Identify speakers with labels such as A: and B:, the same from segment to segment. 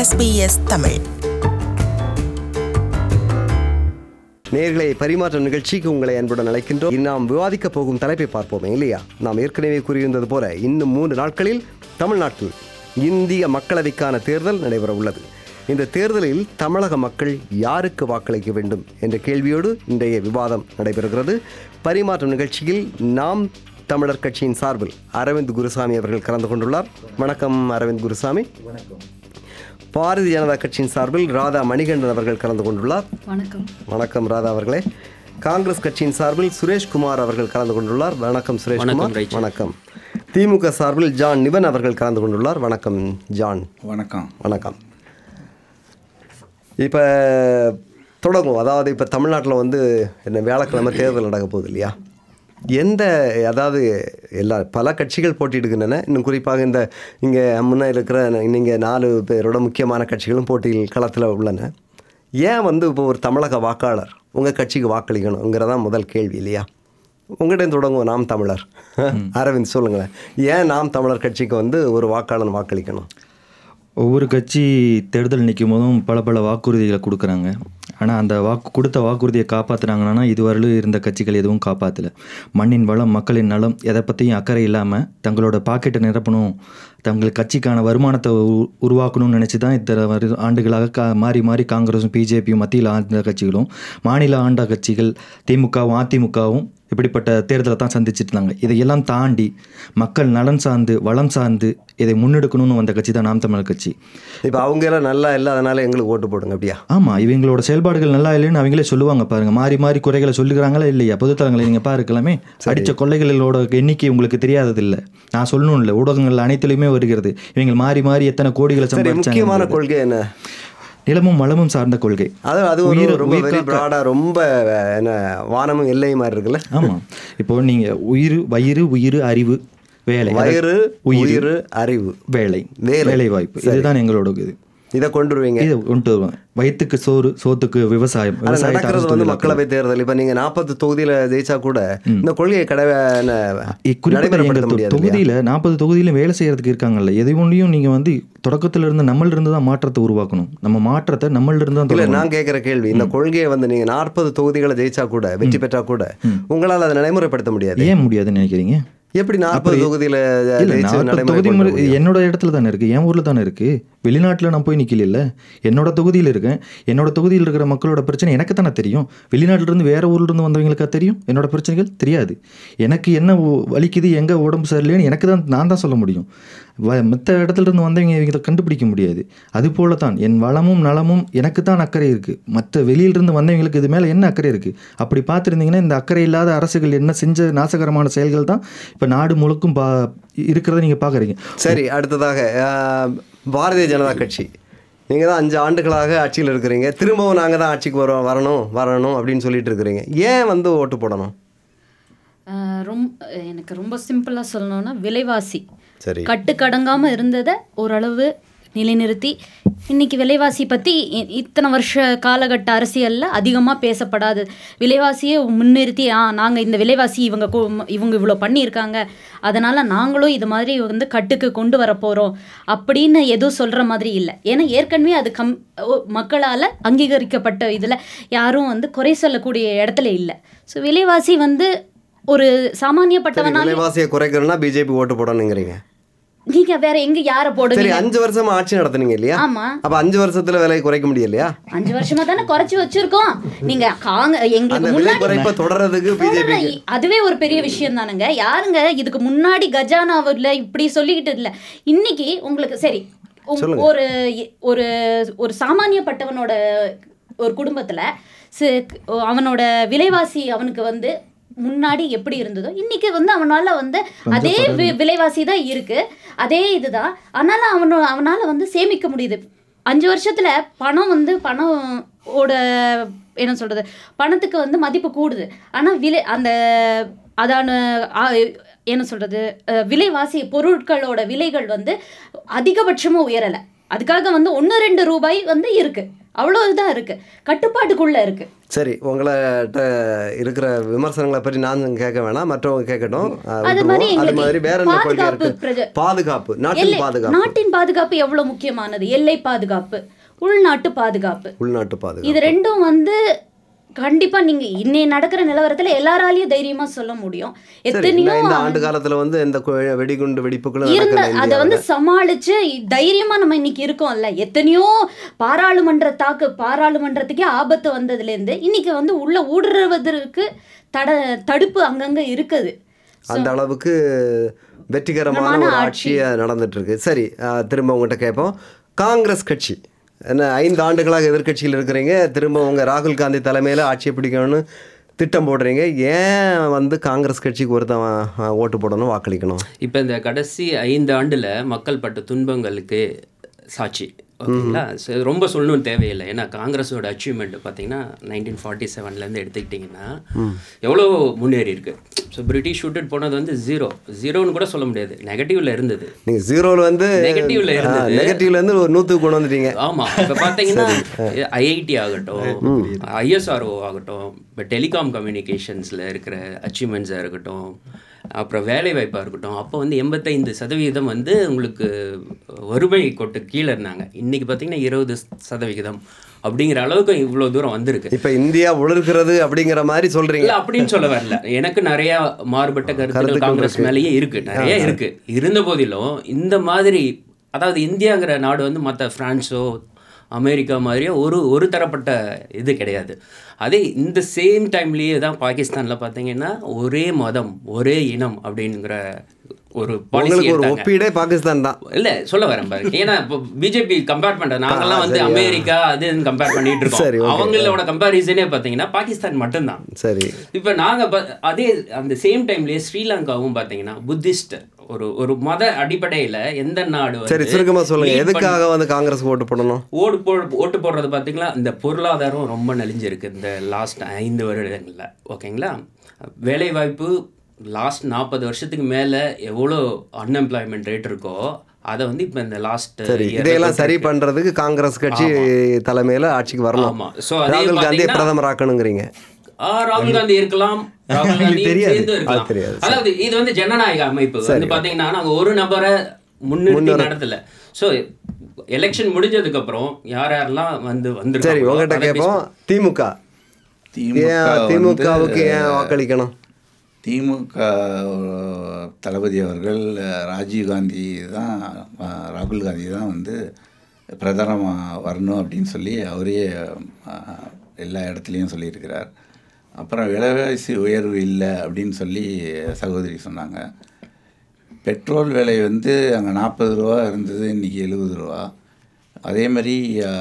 A: SBS Tamil
B: நேர்களை பரிமாற்ற நிகழ்ச்சிக்கு உங்களை அன்புடன் அழைக்கின்றோம் நாம் விவாதிக்க போகும் தலைப்பை பார்ப்போம் இல்லையா நாம் ஏற்கனவே கூறியிருந்தது போல இன்னும் மூன்று நாட்களில் தமிழ்நாட்டில் இந்திய மக்களவைக்கான தேர்தல் நடைபெற உள்ளது இந்த தேர்தலில் தமிழக மக்கள் யாருக்கு வாக்களிக்க வேண்டும் என்ற கேள்வியோடு இன்றைய விவாதம் நடைபெறுகிறது பரிமாற்ற நிகழ்ச்சியில் நாம் தமிழர் கட்சியின் சார்பில் அரவிந்த் குருசாமி அவர்கள் கலந்து கொண்டுள்ளார் வணக்கம் அரவிந்த் குருசாமி பாரதிய ஜனதா கட்சியின் சார்பில் ராதா மணிகண்டன் அவர்கள் கலந்து கொண்டுள்ளார்
C: வணக்கம்
B: வணக்கம் ராதா அவர்களே காங்கிரஸ் கட்சியின் சார்பில் சுரேஷ்குமார் அவர்கள் கலந்து கொண்டுள்ளார் வணக்கம் சுரேஷ்குமார் வணக்கம் திமுக சார்பில் ஜான் நிபன் அவர்கள் கலந்து கொண்டுள்ளார் வணக்கம் ஜான்
D: வணக்கம்
B: வணக்கம் இப்போ தொடங்கும் அதாவது இப்போ தமிழ்நாட்டில் வந்து என்ன வியாழக்கிழமை தேர்தல் நடக்க போகுது இல்லையா எந்த அதாவது எல்லா பல கட்சிகள் போட்டியிடுகின்றன இன்னும் குறிப்பாக இந்த இங்கே முன்னே இருக்கிற நீங்கள் நாலு பேரோட முக்கியமான கட்சிகளும் போட்டியில் களத்தில் உள்ளன ஏன் வந்து இப்போ ஒரு தமிழக வாக்காளர் உங்கள் கட்சிக்கு வாக்களிக்கணுங்கிறதான் முதல் கேள்வி இல்லையா உங்கள்கிட்ட தொடங்குவோம் நாம் தமிழர் அரவிந்த் சொல்லுங்களேன் ஏன் நாம் தமிழர் கட்சிக்கு வந்து ஒரு வாக்காளன் வாக்களிக்கணும்
E: ஒவ்வொரு கட்சி தேர்தல் நிற்கும் போதும் பல பல வாக்குறுதிகளை கொடுக்குறாங்க ஆனால் அந்த வாக்கு கொடுத்த வாக்குறுதியை காப்பாற்றுனாங்கன்னா இதுவரையிலும் இருந்த கட்சிகள் எதுவும் காப்பாற்றல மண்ணின் வளம் மக்களின் நலம் எதை பற்றியும் அக்கறை இல்லாமல் தங்களோட பாக்கெட்டை நிரப்பணும் தங்கள் கட்சிக்கான வருமானத்தை உ- உருவாக்கணும்னு நினச்சி தான் இத்தனை வரு ஆண்டுகளாக கா மாறி மாறி காங்கிரஸும் பிஜேபியும் மத்தியில் ஆண்ட கட்சிகளும் மாநில ஆண்ட கட்சிகள் திமுகவும் அதிமுகவும் இப்படிப்பட்ட தேர்தலை தான் சந்திச்சிட்டு இருந்தாங்க இதையெல்லாம் தாண்டி மக்கள் நலன் சார்ந்து வளம் சார்ந்து இதை முன்னெடுக்கணும்னு வந்த கட்சி தான் நாம் தமிழர் கட்சி
B: இப்போ அவங்க எல்லாம் நல்லா இல்லாதனால எங்களுக்கு ஓட்டு போடுங்க அப்படியா
E: ஆமாம் இவங்களோட செயல்பாடுகள் நல்லா இல்லைன்னு அவங்களே சொல்லுவாங்க பாருங்க மாறி மாறி குறைகளை சொல்லுகிறாங்களா இல்லையா பொதுத்தளங்களை நீங்கள் பாருக்கலாமே அடித்த கொள்ளைகளோட எண்ணிக்கை உங்களுக்கு தெரியாதது இல்லை நான் சொல்லணும் இல்லை ஊடகங்கள் அனைத்துலையுமே வருகிறது இவங்க மாறி மாறி எத்தனை கோடிகளை
B: சரி முக்கியமான
E: சம்பாதிச்சாங்க
B: கொள்கை என்ன
E: நிலமும் வளமும் சார்ந்த கொள்கை
B: அது அது ஒரு
E: உயிர்
B: ரொம்ப
E: உயிர்
B: வெரி
E: காக்க-
B: ப்ராடா ரொம்ப அஹ், என்ன வானமும் எல்லை மாதிரி இருக்குல்ல
E: ஆமாம் இப்போ நீங்கள் உயிர் வயிறு உயிர் அறிவு வேலை
B: வயிறு
E: உயிர்
B: உயிர் அறிவு
E: வேலை
B: வேலை.
E: வேலை வாய்ப்பு இதுதான் எங்களோட இது
B: இதை கொண்டு வருவீங்க
E: இதை கொண்டு வருவாங்க வயிற்றுக்கு சோறு சோத்துக்கு விவசாயம்
B: ஆனா
E: விவசாயத்தை
B: நடக்கிறது
E: அரசு
B: வந்து
E: தொழிலாக்குறது.
B: மக்களவை தேர்தல் இப்ப நீங்க நாற்பது தொகுதியில ஜெயிச்சா கூட இந்த கொள்கையை கடை என்ன,
E: குறிப்பாக
B: நடைமுறைப்படுத்த
E: எங்கள் தொ-
B: முடியாது இல்லையா?
E: தொகுதியில நாற்பது தொகுதியிலும் வேலை செய்யறதுக்கு இருக்காங்கல்ல எதை ஒன்றையும் நீங்க வந்து தொடக்கத்துல இருந்து நம்மள இருந்து தான் மாற்றத்தை உருவாக்கணும் நம்ம மாற்றத்தை நம்மள இருந்து தான்
B: இல்ல
E: தொடங்கணும்.
B: நான் கேட்கிற கேள்வி இந்த கொள்கையை வந்து நீங்க நாற்பது தொகுதிகளை ஜெயிச்சா கூட வெற்றி பெற்றா கூட உங்களால அதை நடைமுறைப்படுத்த முடியாது
E: ஏன் முடியாதுன்னு நினைக்கிறீங்க
B: எப்படி நாற்பது தொகுதியில
E: இல்ல
B: ஜெயிச்சு
E: நாற்பது தொகுதி
B: நடைமுறை
E: முறை என்னோட இடத்துல தானே இருக்கு என் ஊர்ல தானே இருக்கு வெளிநாட்டுல நான் போய் நிக்கல இல்ல என்னோட தொகுதியில் இருக்கேன் என்னோட தொகுதியில் இருக்கிற மக்களோட பிரச்சனை எனக்கு தானே தெரியும் வெளிநாட்டுல இருந்து வேற ஊர்ல இருந்து வந்தவங்களுக்கா தெரியும் என்னோட பிரச்சனைகள் தெரியாது எனக்கு என்ன ஒ- வலிக்குது எங்க உடம்பு சரியில்லைன்னு எனக்கு தான் நான் தான் சொல்ல முடியும் வ- மத்த இடத்துல இருந்து வந்தவங்க இவங்க இதை கண்டுபிடிக்க முடியாது அது போல தான் என் வளமும் நலமும் எனக்கு தான் அக்கறை இருக்கு மற்ற வெளியிலிருந்து வந்தவங்களுக்கு இது மேல என்ன அக்கறை இருக்கு அப்படி பார்த்துருந்தீங்கன்னா இந்த அக்கறை இல்லாத அரசுகள் என்ன செஞ்ச நாசகரமான செயல்கள் தான் இப்போ நாடு முழுக்கும் பா இருக்கிறத நீங்க பார்க்குறீங்க
B: சரி அடுத்ததாக அஹ், பாரதிய ஜனதா கட்சி நீங்கள் தான் அஞ்சு ஆண்டுகளாக ஆட்சியில் இருக்கிறீங்க திரும்பவும் நாங்கள் தான் ஆட்சிக்கு வரோம் வரணும் வரணும் அப்படின்னு சொல்லிட்டு இருக்கிறீங்க ஏன் வந்து ஓட்டு போடணும்
C: ரொம்ப எனக்கு ரொம்ப சிம்பிளாக சொல்லணும்னா விலைவாசி
B: சரி
C: கட்டுக்கடங்காமல் இருந்ததை ஓரளவு நிலைநிறுத்தி இன்னைக்கு விலைவாசி பற்றி இத்தனை வருஷ காலகட்ட அரசியலில் அதிகமாக பேசப்படாது விலைவாசியை முன்னிறுத்தி ஆ நாங்கள் இந்த விலைவாசி இவங்க கொ- இவங்க இவ்வளோ பண்ணியிருக்காங்க அதனால் நாங்களும் இது மாதிரி வந்து கட்டுக்கு கொண்டு வர போகிறோம் அப்படின்னு எதுவும் சொல்கிற மாதிரி இல்லை ஏன்னா ஏற்கனவே அது கம் மக்களால் அங்கீகரிக்கப்பட்ட இதில் யாரும் வந்து குறை சொல்லக்கூடிய இடத்துல இல்லை ஸோ விலைவாசி வந்து ஒரு
B: சரி,
C: சாமானியப்பட்டவனால
B: விலைவாசியை குறைக்கிறோன்னா பிஜேபி ஓட்டு போடணுங்கிறீங்க
C: நீங்க வேற எங்க யார
B: சரி
C: போடுவீங்க
B: அஞ்சு வருஷமா ஆட்சி நடத்துனீங்க இல்லையா
C: ஆமா
B: அப்ப அஞ்சு வருஷத்துல விலை குறைக்க முடியலையா
C: அஞ்சு வருஷமா தானே குறைச்சு வச்சிருக்கோம் நீங்க காங்க
B: அந்த
C: எங்களுக்கு
B: விலை
C: முன்னாடி
B: குறைப்பை தொடர்றதுக்கு பிஜேபி
C: ஆனா, அதுவே ஒரு பெரிய விஷயம் தானுங்க யாருங்க இதுக்கு முன்னாடி கஜானாவில் இப்படி சொல்லிக்கிட்டு இல்ல இன்னைக்கு உங்களுக்கு சரி உங்க-
B: சொல்லுங்க.
C: ஒரு ஒரு ஒரு சாமானியப்பட்டவனோட ஒரு குடும்பத்துல சி- அவனோட விலைவாசி அவனுக்கு வந்து முன்னாடி எப்படி இருந்ததோ இன்னைக்கு வந்து அவனால வந்து அதே வி- விலைவாசி தான் இருக்கு அதே இதுதான் அதனால அவனோ அவனால வந்து சேமிக்க முடியுது அஞ்சு வருஷத்துல பணம் வந்து பணம் ஓட என்ன சொல்றது பணத்துக்கு வந்து மதிப்பு கூடுது ஆனா விலை அந்த அதான ஆ, என்ன சொல்றது அஹ், விலைவாசி பொருட்களோட விலைகள் வந்து அதிகபட்சமா உயரல அதுக்காக வந்து ஒன்று ரெண்டு ரூபாய் வந்து இருக்கு அவ்வளோ இதுதான் இருக்கு கட்டுப்பாட்டுக்குள்ள இருக்கு
B: சரி உங்கள்கிட்ட இருக்கிற விமர்சனங்களை பற்றி நான் கேட்க வேணாம் மற்றவங்க கேட்கட்டும் அஹ்,
C: அது
B: விட்டுருவோம்.
C: மாதிரி
B: அது
C: எங்களுக்கு
B: மாதிரி வேற என்ன கொள்கை
C: பாதுகாப்பு
B: இருக்கு
C: பிரஜ-
B: பாதுகாப்பு நாட்டின்
C: எல்லை
B: பாதுகாப்பு
C: நாட்டின் பாதுகாப்பு எவ்வளவு முக்கியமானது எல்லை பாதுகாப்பு உள்நாட்டு பாதுகாப்பு
B: உள்நாட்டு பாதுகாப்பு
C: இது ரெண்டும் வந்து கண்டிப்பா நீங்க இன்னைய நடக்கிற நிலவரத்துல எல்லாராலையும் தைரியமா சொல்ல முடியும்
B: சரி இந்த
C: எத்தனையோ
B: இந்த ஆண்டு காலத்துல வந்து இந்த கு- வெடிகுண்டு வெடிப்புகளும்
C: இருந்த
B: நடக்கல
C: அதை வந்து
B: இந்தியாவுல.
C: சமாளிச்சு தைரியமா நம்ம இன்னைக்கு இருக்கோம்ல எத்தனையோ பாராளுமன்ற தாக்கு பாராளுமன்றத்துக்கே ஆபத்து வந்ததுல இருந்து இன்னைக்கு வந்து உள்ள ஊடுருவதற்கு தட தடுப்பு அங்கங்க இருக்குது
B: அந்த அளவுக்கு வெற்றிகரமான
C: தரமான
B: ஒரு
C: ஆட்சி.
B: ஆட்சியா நடந்துட்டு இருக்கு சரி அஹ், திரும்ப உங்ககிட்ட கேட்போம் காங்கிரஸ் கட்சி என்ன ஐந்து ஆண்டுகளாக எதிர்க்கட்சியில் இருக்கிறீங்க திரும்ப உங்க ராகுல் காந்தி தலைமையில ஆட்சியை பிடிக்கணும்னு திட்டம் போடுறீங்க ஏன் வந்து காங்கிரஸ் கட்சிக்கு ஒருத்தன் அஹ், ஓட்டு போடணும் வாக்களிக்கணும்
A: இப்போ இந்த கடைசி ஐந்து ஆண்டுல மக்கள் பட்ட துன்பங்களுக்கு சாட்சி ஓகேங்களா So, இது ரொம்ப சொல்லணும்னு தேவையில்லை ஏன்னா காங்கிரஸோட அச்சீவ்மெண்ட் பார்த்தீங்கன்னா நைன்டீன் ஃபார்ட்டி செவன்லேருந்து எடுத்துக்கிட்டிங்கன்னா எவ்வளோ முன்னேறி இருக்கு ஸோ பிரிட்டிஷ் விட்டுட்டு போனது வந்து ஜீரோ ஜீரோன்னு கூட சொல்ல முடியாது நெகட்டிவ்ல இருந்தது
B: நீங்க ஜீரோல வந்து
A: நெகட்டிவ்ல இருந்தது
B: நெகட்டிவ்ல இருந்து ஒரு நூற்றுக்கு கொண்டு வந்துட்டீங்க
A: ஆமா இப்ப பாத்தீங்கன்னா ஐஐடி ஆகட்டும் ஐஎஸ்ஆர்ஓ ஆகட்டும் இப்போ டெலிகாம் கம்யூனிகேஷன்ஸ்ல இருக்கிற அச்சீவ்மெண்ட்ஸாக இருக்கட்டும் அப்புறம் வேலை வாய்ப்பாக இருக்கட்டும் அப்போ வந்து எண்பத்தைந்து சதவிகிதம் வந்து உங்களுக்கு வறுமை கொட்டு கீழே இருந்தாங்க இன்னைக்கு பார்த்தீங்கன்னா இருபது சதவிகிதம் அப்படிங்கிற அளவுக்கு இவ்வளோ தூரம் வந்திருக்கு
B: இப்ப இந்தியா உழற்கிறது அப்படிங்கிற மாதிரி சொல்றீங்க
A: இல்ல அப்படின்னு சொல்ல வரல எனக்கு நிறைய மாறுபட்ட கருத்துக்கள்
B: கருத்துக்கள்
A: காங்கிரஸ்
B: இருக்கு.
A: மேலேயே இருக்கு நிறைய இருக்கு இருந்த போதிலும் இந்த மாதிரி அதாவது இந்தியாங்கிற நாடு வந்து மற்ற பிரான்ஸோ அமெரிக்கா மாதிரியோ ஒரு ஒரு தரப்பட்ட இது கிடையாது அதே இந்த சேம் டைம்லேயே தான் பாகிஸ்தானில் பார்த்தீங்கன்னா ஒரே மதம் ஒரே இனம் அப்படிங்கிற ஒரு பாலிசி
B: உங்களுக்கு ஒரு
A: எடுத்தாங்க
B: ஒப்பீடே பாகிஸ்தான் தான்
A: இல்ல சொல்ல வரேன் பாருங்க ஏன்னா இப்போ பிஜேபி கம்பேர் பண்ற நாங்கெல்லாம் வந்து
B: சரியா.
A: அமெரிக்கா அது கம்பேர் பண்ணிட்டு
B: சரி,
A: இருக்கோம்
B: okay.
A: அவங்களோட கம்பாரிசனே பாத்தீங்கன்னா பாகிஸ்தான் மட்டும்தான்
B: சரி
A: இப்போ நாங்க ப- அதே அந்த சேம் டைம்லயே ஸ்ரீலங்காவும் பாத்தீங்கன்னா புத்திஸ்ட் ஒரு ஒரு மத அடிப்படையில எந்த நாடு வந்து
B: சரி சுருக்கமா சொல்லுங்க
A: lead பண்ணி-
B: எதுக்காக வந்து காங்கிரஸ் ஓட்டு போடணும்
A: ஓட்டு போ ஓட்டு போடுறது பார்த்தீங்களா இந்த பொருளாதாரம் ரொம்ப நலிஞ்சிருக்கு இந்த லாஸ்ட் ஐந்து வருடங்களில் ஓகேங்களா வேலைவாய்ப்பு லாஸ்ட் நாற்பது வருஷத்துக்கு மேலே எவ்வளோ அன்எம்ப்ளாய்மெண்ட் ரேட் இருக்கோ அதை வந்து இப்போ இந்த லாஸ்ட்
B: சரி இதையெல்லாம் சரி பண்றதுக்கு காங்கிரஸ் கட்சி தலைமையில ஆட்சிக்கு வரணும்
A: ஆமா. So, அதே
B: ராகுல் காந்தியை
A: பாத்தீங்கன்னா-
B: பிரதமர் ஆக்கணுங்கிறீங்க
A: ராகுல் காந்தி இருக்கலாம் ராகுல் காந்தி
B: தெரியாது.
A: சேர்ந்து
B: அது
A: இருக்கலாம்
B: தெரியாது.
A: அதாவது இது வந்து ஜனநாயக அமைப்பு வந்து பாத்தீங்கன்னா நாங்க ஒரு நபரை முன்னிறுத்தி நடத்தல சோ எலெக்ஷன் முடிஞ்சதுக்கு அப்புறம் யார் யாரெல்லாம் வந்து
B: சரி
A: வந்திருக்காங்களோ
B: உங்ககிட்ட
A: அதை
B: கேட்போம் திமுக ஏன் திமுகவுக்கு ஏன் வாக்களிக்கணும்
D: திமுக தளபதி அவர்கள் ராஜீவ்காந்தி தான் அஹ், ராகுல் காந்தி தான் வந்து பிரதமமாக வரணும் அப்படின்னு சொல்லி அவரே அஹ், எல்லா இடத்துலையும் சொல்லியிருக்கிறார் அப்புறம் விலைவாசி உயர்வு இல்லை அப்படின்னு சொல்லி சகோதரி சொன்னாங்க பெட்ரோல் விலை வந்து அங்கே நாற்பது ரூபா இருந்தது இன்றைக்கி எழுபது ரூபா அதே மாதிரி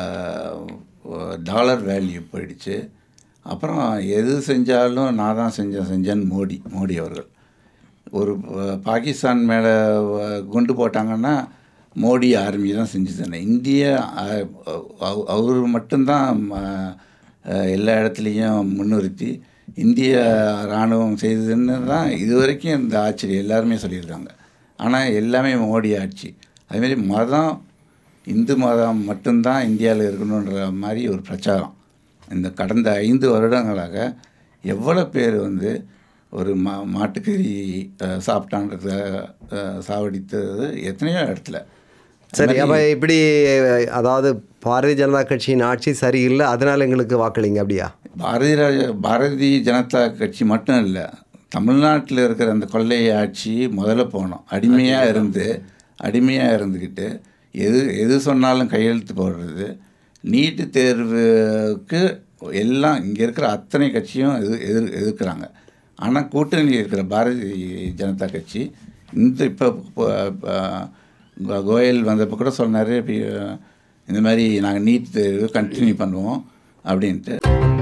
D: டாலர் வேல்யூ போயிடுச்சு அப்புறம் எது செஞ்சாலும் நான் தான் செஞ்சேன் செஞ்சேன்னு மோடி மோடி அவர்கள் ஒரு அஹ், பாகிஸ்தான் மேலே குண்டு போட்டாங்கன்னா மோடி ஆர்மி தான் செஞ்சு தானே இந்திய அஹ், அவ- அவர் மட்டும்தான் அஹ், அஹ், எல்லா இடத்துலையும் முன்னிறுத்தி இந்திய இராணுவம் செய்ததுன்னு தான் இது வரைக்கும் இந்த ஆட்சி எல்லாருமே சொல்லியிருக்காங்க ஆனால் எல்லாமே மோடி ஆட்சி அதுமாரி மதம் இந்து மதம் மட்டும்தான் இந்தியாவில் இருக்கணுன்ற மாதிரி ஒரு பிரச்சாரம் இந்த கடந்த ஐந்து வருடங்களாக எவ்வளோ பேர் வந்து ஒரு மா மாட்டுக்கறி அஹ், சாப்பிட்டான்றத அஹ், சாவடித்தது எத்தனையோ இடத்துல
B: சரி அப்ப இப்படி அதாவது பாரதிய ஜனதா கட்சியின் ஆட்சி சரியில்லை அதனால எங்களுக்கு வாக்களிங்க அப்படியா
D: பாரதிய ராஜ- பாரதிய ஜனதா கட்சி மட்டும் இல்லை தமிழ்நாட்டில் இருக்கிற அந்த கொள்ளை ஆட்சி முதல்ல போனோம் அடிமையாக இருந்து அடிமையாக இருந்துக்கிட்டு எது எது சொன்னாலும் கையெழுத்து போடுறது நீட்டு தேர்வுக்கு எல்லாம் இங்கே இருக்கிற அத்தனை கட்சியும் எது எதிர் எதிர்க்கிறாங்க ஆனால் கூட்டணியில் இருக்கிற பாரதிய ஜனதா கட்சி இந்த இப்போ கோயல் வந்தப்போ கூட சொன்னார் இந்த மாதிரி நாங்கள் நீட் தேர்வு கண்டினியூ பண்ணுவோம் அப்படின்ட்டு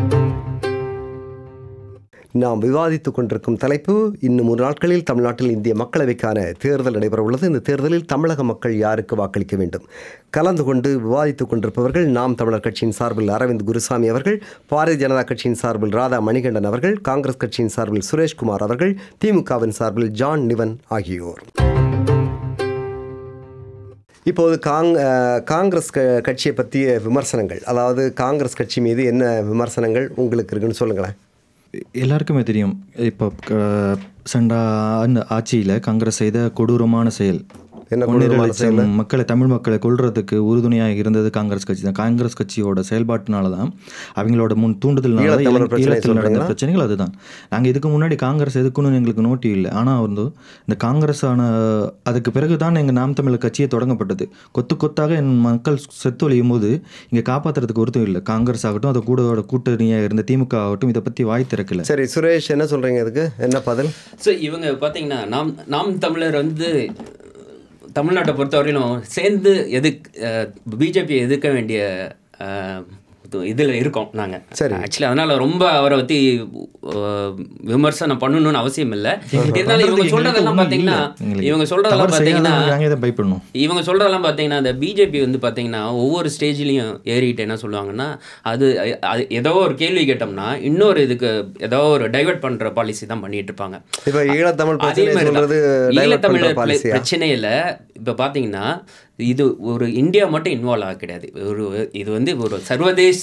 B: நாம் விவாதித்துக் கொண்டிருக்கும் தலைப்பு இன்னும் ஒரு நாட்களில் தமிழ்நாட்டில் இந்திய மக்களவைக்கான தேர்தல் நடைபெற உள்ளது இந்த தேர்தலில் தமிழக மக்கள் யாருக்கு வாக்களிக்க வேண்டும் கலந்து கொண்டு விவாதித்துக் கொண்டிருப்பவர்கள் நாம் தமிழர் கட்சியின் சார்பில் அரவிந்த் குருசாமி அவர்கள் பாரதிய ஜனதா கட்சியின் சார்பில் ராதா மணிகண்டன் அவர்கள் காங்கிரஸ் கட்சியின் சார்பில் சுரேஷ்குமார் அவர்கள் திமுகவின் சார்பில் ஜான் நிவன் ஆகியோர் இப்போது காங் அஹ், காங்கிரஸ் க கட்சியை பற்றிய விமர்சனங்கள் அதாவது காங்கிரஸ் கட்சி மீது என்ன விமர்சனங்கள் உங்களுக்கு இருக்குன்னு சொல்லுங்களேன்
E: எல்லாருக்குமே தெரியும் இப்போ க- சென்ற ஆண்டு ஆட்சியில் காங்கிரஸ் செய்த கொடூரமான செயல்
B: என்ன
E: ஒன்றரை
B: கொடூரமான
E: லட்சம் மக்களை தமிழ் மக்களை கொல்றதுக்கு உறுதுணையாக இருந்தது காங்கிரஸ் கட்சி தான் காங்கிரஸ் கட்சியோட செயல்பாட்டினால தான் அவங்களோட முன் தூண்டுதல்னால தான்
B: ஈழத்தமிழர்
E: இலங்கை-
B: பிரச்சனை
E: ஈழத்தில் நடந்த
B: சொல்றீங்களா?
E: பிரச்சனைகள் அதுதான் நாங்கள் இதுக்கு முன்னாடி காங்கிரஸ் எதுக்குன்னு எங்களுக்கு நோட்டி இல்லை ஆனால் வந்து இந்த காங்கிரஸ் ஆன அதுக்கு பிறகு தான் எங்கள் நாம் தமிழர் கட்சியை தொடங்கப்பட்டது கொத்து கொத்தாக என் மக்கள் செத்தொழியும் போது இங்கே காப்பாற்றுறதுக்கு ஒருத்தம் இல்லை காங்கிரஸ் ஆகட்டும் அது கூட கூட்டணியாக இருந்த திமுக ஆகட்டும் இதை பற்றி வாய் திறக்கல
B: சரி சுரேஷ் என்ன சொல்கிறீங்க இதுக்கு என்ன பதில்
A: ஸோ இவங்க பார்த்தீங்கன்னா நாம் நாம் தமிழர் வந்து தமிழ்நாட்டை பொறுத்தவரையிலும் சேர்ந்து எதுக் பிஜேபி எதிர்க்க வேண்டிய இதில் இருக்கோம் நாங்கள்
B: சரி.
A: ஆக்சுவலி அதனால் ரொம்ப அவரை பற்றி அஹ், விமர்சனம் பண்ணணும்னு அவசியம் இல்லை இருந்தாலும் இவங்க
E: பண்றதுக்கு
A: சொல்கிறதெல்லாம்
E: எங்களுக்கு
A: பார்த்தீங்கன்னா
E: ஒண்ணும் இல்ல.
A: இவங்க
E: தவறு
A: சொல்கிறதெல்லாம் பார்த்தீங்கன்னா
E: செய்யாதவங்க நாங்க எதை பயப்படணும்
A: இவங்க சொல்கிறதெல்லாம் பார்த்தீங்கன்னா அந்த பிஜேபி வந்து பார்த்தீங்கன்னா ஒவ்வொரு ஸ்டேஜ்லேயும் ஏறிட்டு என்ன சொல்லுவாங்கன்னா அது அது ஏதோ ஒரு கேள்வி கேட்டோம்னா இன்னொரு இதுக்கு ஏதோ ஒரு டைவர்ட் பண்ணுற பாலிசி தான் பண்ணிட்டு இருப்பாங்க
B: இப்போ ஈழத்தமிழ்
A: அதே
B: பிரச்சனை
A: மாதிரி
B: சொல்றது
A: தான்.
B: டைவர்ட் பண்ற
A: ஈழத்தமிழர்
B: பாலிசியா
A: பிரச்சனையில் இப்போ பார்த்தீங்கன்னா இது ஒரு இந்தியா மட்டும் இன்வால்வ் ஆக கிடையாது ஒரு இது வந்து ஒரு சர்வதேச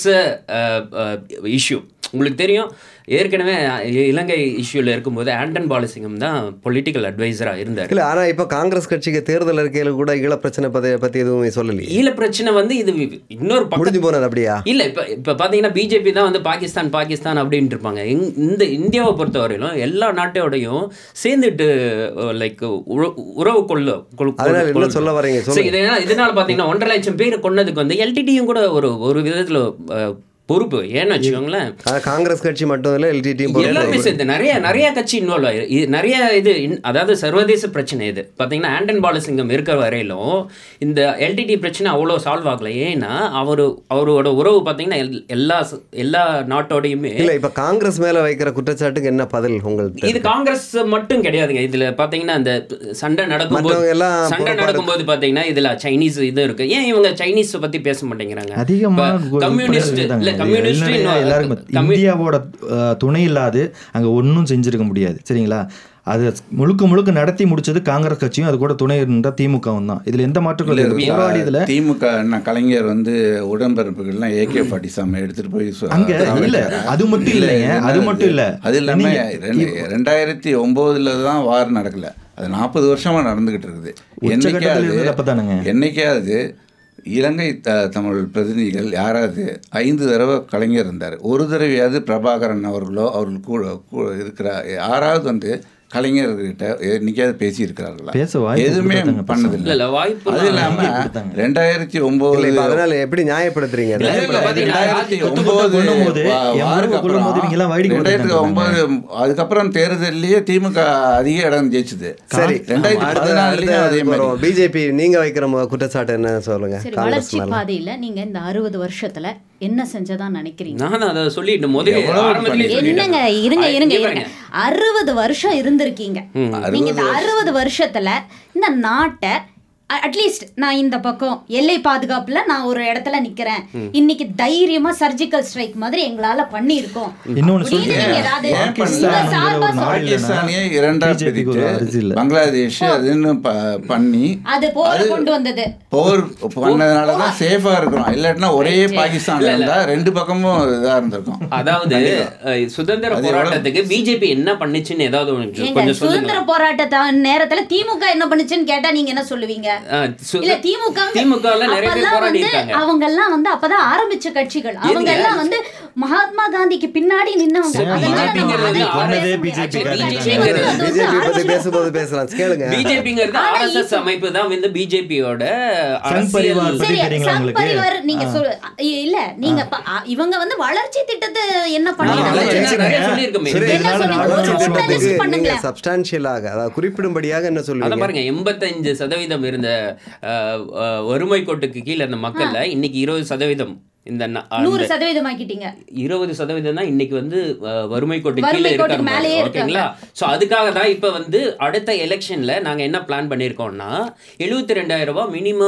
A: இஷ்யூ உங்களுக்கு தெரியும் ஏற்கனவே இ- இலங்கை இஷ்யூவில் இருக்கும்போது ஆண்டன் பாலசிங்கம் தான் பொலிட்டிக்கல் அட்வைசராக இருந்தார்
B: இல்ல ஆனா இப்போ காங்கிரஸ் கட்சிக்கு தேர்தல் அறிக்கையில கூட ஈழ பிரச்சனை பத்தி பத்தி எதுவும் சொல்லலையே
A: ஈழ பிரச்சனை வந்து இது இன்னொரு பக்கம்
B: முடிஞ்சு போனது அப்படியா
A: இல்ல இப்ப இப்ப பாத்தீங்கன்னா பிஜேபி தான் வந்து பாகிஸ்தான் பாகிஸ்தான் அப்படின்ட்டு இருப்பாங்க இங்- இந்த இந்தியாவை பொறுத்தவரையிலும் எல்லா நாட்டோடையும் சேர்ந்துட்டு லைக் உறவு கொள்ள கொள்-
B: அதனால என்ன
A: கொள்-
B: சொல்ல வரீங்க
A: So,
B: சொல்லுங்க
A: இதனால இதனால பாத்தீங்கன்னா ஒன்றரை லட்சம் பேர் கொன்னதுக்கு வந்து எல்டிடியும் கூட ஒரு ஒரு விதத்துல அஹ், பொறுப்பு ஏன்னு வச்சுக்கோங்களேன்
B: ஆனா காங்கிரஸ் கட்சி மட்டும் இல்ல எல்டிடியும்
A: எல்லாருமே சேர்ந்து நிறைய நிறைய கட்சி இன்வால்வ் ஆயிரு இது நிறைய இது இன்- அதாவது சர்வதேச பிரச்சனை இது பார்த்தீங்கன்னா ஆண்டன் பாலசிங்கம் இருக்கிற வரையிலும் இந்த எல்டிடி பிரச்சனை அவ்வளோ சால்வ் ஆகல ஏன்னா அவர் அவரோட உறவு பார்த்தீங்கன்னா எல்- எல்லா ச- எல்லா நாட்டோடையுமே
B: இல்ல இப்ப காங்கிரஸ் மேல வைக்கிற குற்றச்சாட்டுக்கு என்ன பதில் உங்களுக்கு
A: இது காங்கிரஸ் மட்டும் கிடையாதுங்க இதுல பாத்தீங்கன்னா இந்த சண்டை நடக்கும்போது
B: மற்றவங்க எல்லாம்
A: சண்டை
B: பொறுப்பா
A: நடக்கும்போது பாத்தீங்கன்னா இதுல சைனீஸ் இது இருக்கு ஏன் இவங்க சைனீஸ் பத்தி பேச மாட்டேங்கிறாங்க
E: அதிகமா
A: இப்ப கம்யூனிஸ்ட் இல்ல கம்யூனிஸ்ட்
E: எல்லாருக்கும் இந்தியாவோட அஹ், துணை இல்லாது அங்க ஒன்றும் செஞ்சிருக்க முடியாது சரிங்களா அது முழுக்க முழுக்க நடத்தி முடிச்சது காங்கிரஸ் கட்சியும் அது கூட துணை இருந்த திமுகவும் தான் இதுல எந்த மாற்றங்களும் இல்லை போராடியதுல
D: திமுக அண்ணா கலைஞர் வந்து உடன்பிறப்புகள்லாம் ஏகே ஃபார்ட்டி செவன் எடுத்துட்டு போய் சு-
E: அங்க
D: சமைச்சாரா?
E: இல்ல, அது மட்டும்
D: இல்ல,
E: இல்லைங்க, அது
D: என்ன
E: மட்டும் இல்ல.
D: அது இல்லாம
E: நீங்க-
D: ரெண்டு- ரெண்டாயிரத்தி ஒம்போதுல தான் வார் நடக்கல அது நாற்பது வருஷமா நடந்துகிட்டு இருக்குது
E: உச்சகட்டத்துல இருந்தது அப்பதானுங்க.
D: என்னைக்காவது இலங்கை த தமிழ் பிரதிநிதிகள் யாராவது ஐந்து தடவை கலைஞர் இருந்தார் ஒரு தடவையாவது பிரபாகரன் அவர்களோ அவர்கள் கூட கூட இருக்கிற யாராவது வந்து கலைஞர்கிட்ட என்னைக்காவது பேசி இருக்கிறார்களா
E: பேச வாய்ப்பு
D: எதுவுமே
E: கொடுத்தாங்க
D: பண்ணதில்லை
A: இல்ல இல்ல வாய்ப்பு
D: அது இல்லாம ரெண்டாயிரத்தி ஒன்பது
B: இல்ல இப்ப அதனால எப்படி நியாயப்படுத்துறீங்க
A: இல்ல, இல்ல, பாத்தீங்கன்னா,
D: ரெண்டாயிரத்தி
A: குத்து
E: குத்து
D: ஒன்பது
E: கொல்லும்போது,
D: வா-
E: என்
D: வாருக்கு
E: உறவை கொல்லும்போது
D: அப்புறம்
E: இவங்கெல்லாம் வேடிக்கை
D: ரெண்டாயிரத்தி
E: பார்த்துட்டு
D: ஒன்பது அதுக்கப்புறம் தேர்தல்லையே திமுக அதிக இடம் ஜெயிச்சுது
B: சரி
D: ரெண்டாயிரத்தி பதினாலுலயும் அதே மாதிரி
B: பிஜேபி நீங்க வைக்கிற மு- குற்றச்சாட்டு என்ன சொல்லுங்க
C: சரி
B: காங்கிரஸ்
C: வளர்ச்சி
B: மேல
C: பாதையில நீங்க இந்த அறுபது வருஷத்துல என்ன செஞ்சதா நினைக்கிறீங்க
A: நான் அதை சொல்லிட்டு முதல்ல
D: எவ்வளவு
A: ஆரம்பத்திலே சொல்லிட்டேன்.
C: என்னங்க இருங்க
A: ஆ,
C: இருங்க
A: இங்க
C: இருங்க
A: பாருங்க.
C: அறுபது வருஷம் இருந்திருக்கீங்க நீங்க இந்த அறுபது வருஷத்துல இந்த நாட்டை அட்லீஸ்ட் நான் இந்த பக்கம் எல்லை பாதுகாப்புல நான் ஒரு இடத்துல நிக்கிறேன் இன்னைக்கு தைரியமா சர்ஜிக்கல் ஸ்ட்ரைக் மாதிரி எங்களால பண்ணியிருக்கோம்
E: இன்னொன்னு
C: அப்படின்னு
E: சொல்றேன்.
C: நீங்க ஏதாவது
D: ஏன்
C: உங்க
D: பண்ணல?
C: சார்பா
E: ஒரு நாடு
C: சொல்றீங்க.
E: இல்லைன்னா
D: பாகிஸ்தானியை இரண்டா
E: BJP க்கு ஒரு
D: பிரித்து
E: அரசு இல்ல.
D: பங்களாதேஷ் அதுன்னு ப- பண்ணி
C: அது போற கொண்டு வந்தது
D: போர் பண்ணதுனால தான் சேஃபா இருக்கிறோம் இல்லாட்டினா ஒரே பாகிஸ்தான்ல இருந்தா ரெண்டு பக்கமும் இதா இருந்திருக்கும்
A: அதாவது அஹ், சுதந்திர
D: அது
A: போராட்டத்துக்கு பிஜேபி என்ன பண்ணுச்சுன்னு ஏதாவது ஒண்ணு
C: ஏங்க
A: கொஞ்சம் சொல்லுங்க
C: சுதந்திர போராட்ட நேரத்துல திமுக என்ன பண்ணுச்சுன்னு கேட்டா நீங்க என்ன சொல்லுவீங்க
A: அஹ், சு-
C: இல்ல திமுக
A: திமுகல நிறைய பேர் போராடி இருக்காங்க
C: அவங்க எல்லாம் வந்து அப்பதான் ஆரம்பிச்ச கட்சிகள் அவங்க எல்லாம் வந்து மகாத்மா காந்திக்கு பின்னாடி நின்னவங்க
E: சரி,
C: அதனால நம்ம
A: BJP
C: அதை
E: கொன்னதே
C: பேச
E: BJP
C: முடியாது.
E: காரங்க.
C: கட்சி வந்து அது வந்து
B: பிஜேபி பத்தி
C: அரசியல்
B: பேசும்போது பேசலாம் கேளுங்க
A: பிஜேபிங்கிறது
C: ஆனா
A: ஆர்எஸ்எஸ்
C: இப்ப-
A: அமைப்பு தான் வந்து பிஜேபியோட
E: சங் பரிவார்
A: அரசியல்
E: பத்தி
C: சரி
E: தெரியுங்களா
C: சங்
E: உங்களுக்கு?
C: பரிவார் நீங்க சொல் இல்ல நீங்க ப- அ, இவங்க வந்து வளர்ச்சி திட்டத்தை என்ன
A: ஆ,
C: பண்ணீங்க
A: வளர்ச்சி
E: வளர்ச்சி
A: நிறைய
E: திட்டம்.
A: சொல்லியிருக்கோமே.
E: சரி,
C: என்ன
E: இதனால
C: சொன்னீங்க?
E: நாடு
C: ஒரு
E: வளர்ச்சி
C: ஒண்ணு
E: திட்டத்துக்கு
C: list
B: நீங்க
C: பண்ணுங்களேன்.
B: சப்ஸ்டான்ஷியலாக அதாவது குறிப்பிடும்படியாக என்ன
A: அத
B: சொல்லுவீங்க
A: பாருங்க எண்பத்தஞ்சு சதவீதம் இருந்த அஹ், அஹ், வறுமை கோட்டுக்கு கீழே இருந்த மக்கள்ல இன்னைக்கு இருபது சதவீதம் இந்த ந-
C: நூறு
A: அந்த
C: சதவீதம் ஆக்கிட்டீங்க
A: இருபது சதவீதம் தான் இன்னைக்கு வந்து அஹ், வறுமை கோட்டு
C: வறுமை
A: கீழே
C: கோட்டுக்கு
A: இருக்காங்க
C: மேலேயே
A: ஓகேங்களா சோ அதுக்காக தான் இப்ப வந்து அடுத்த எலெக்ஷன்ல நாங்க என்ன பிளான் பண்ணியிருக்கோம்னா எழுபத்தி ரெண்டாயிரம் ரூபாய் மினிமம்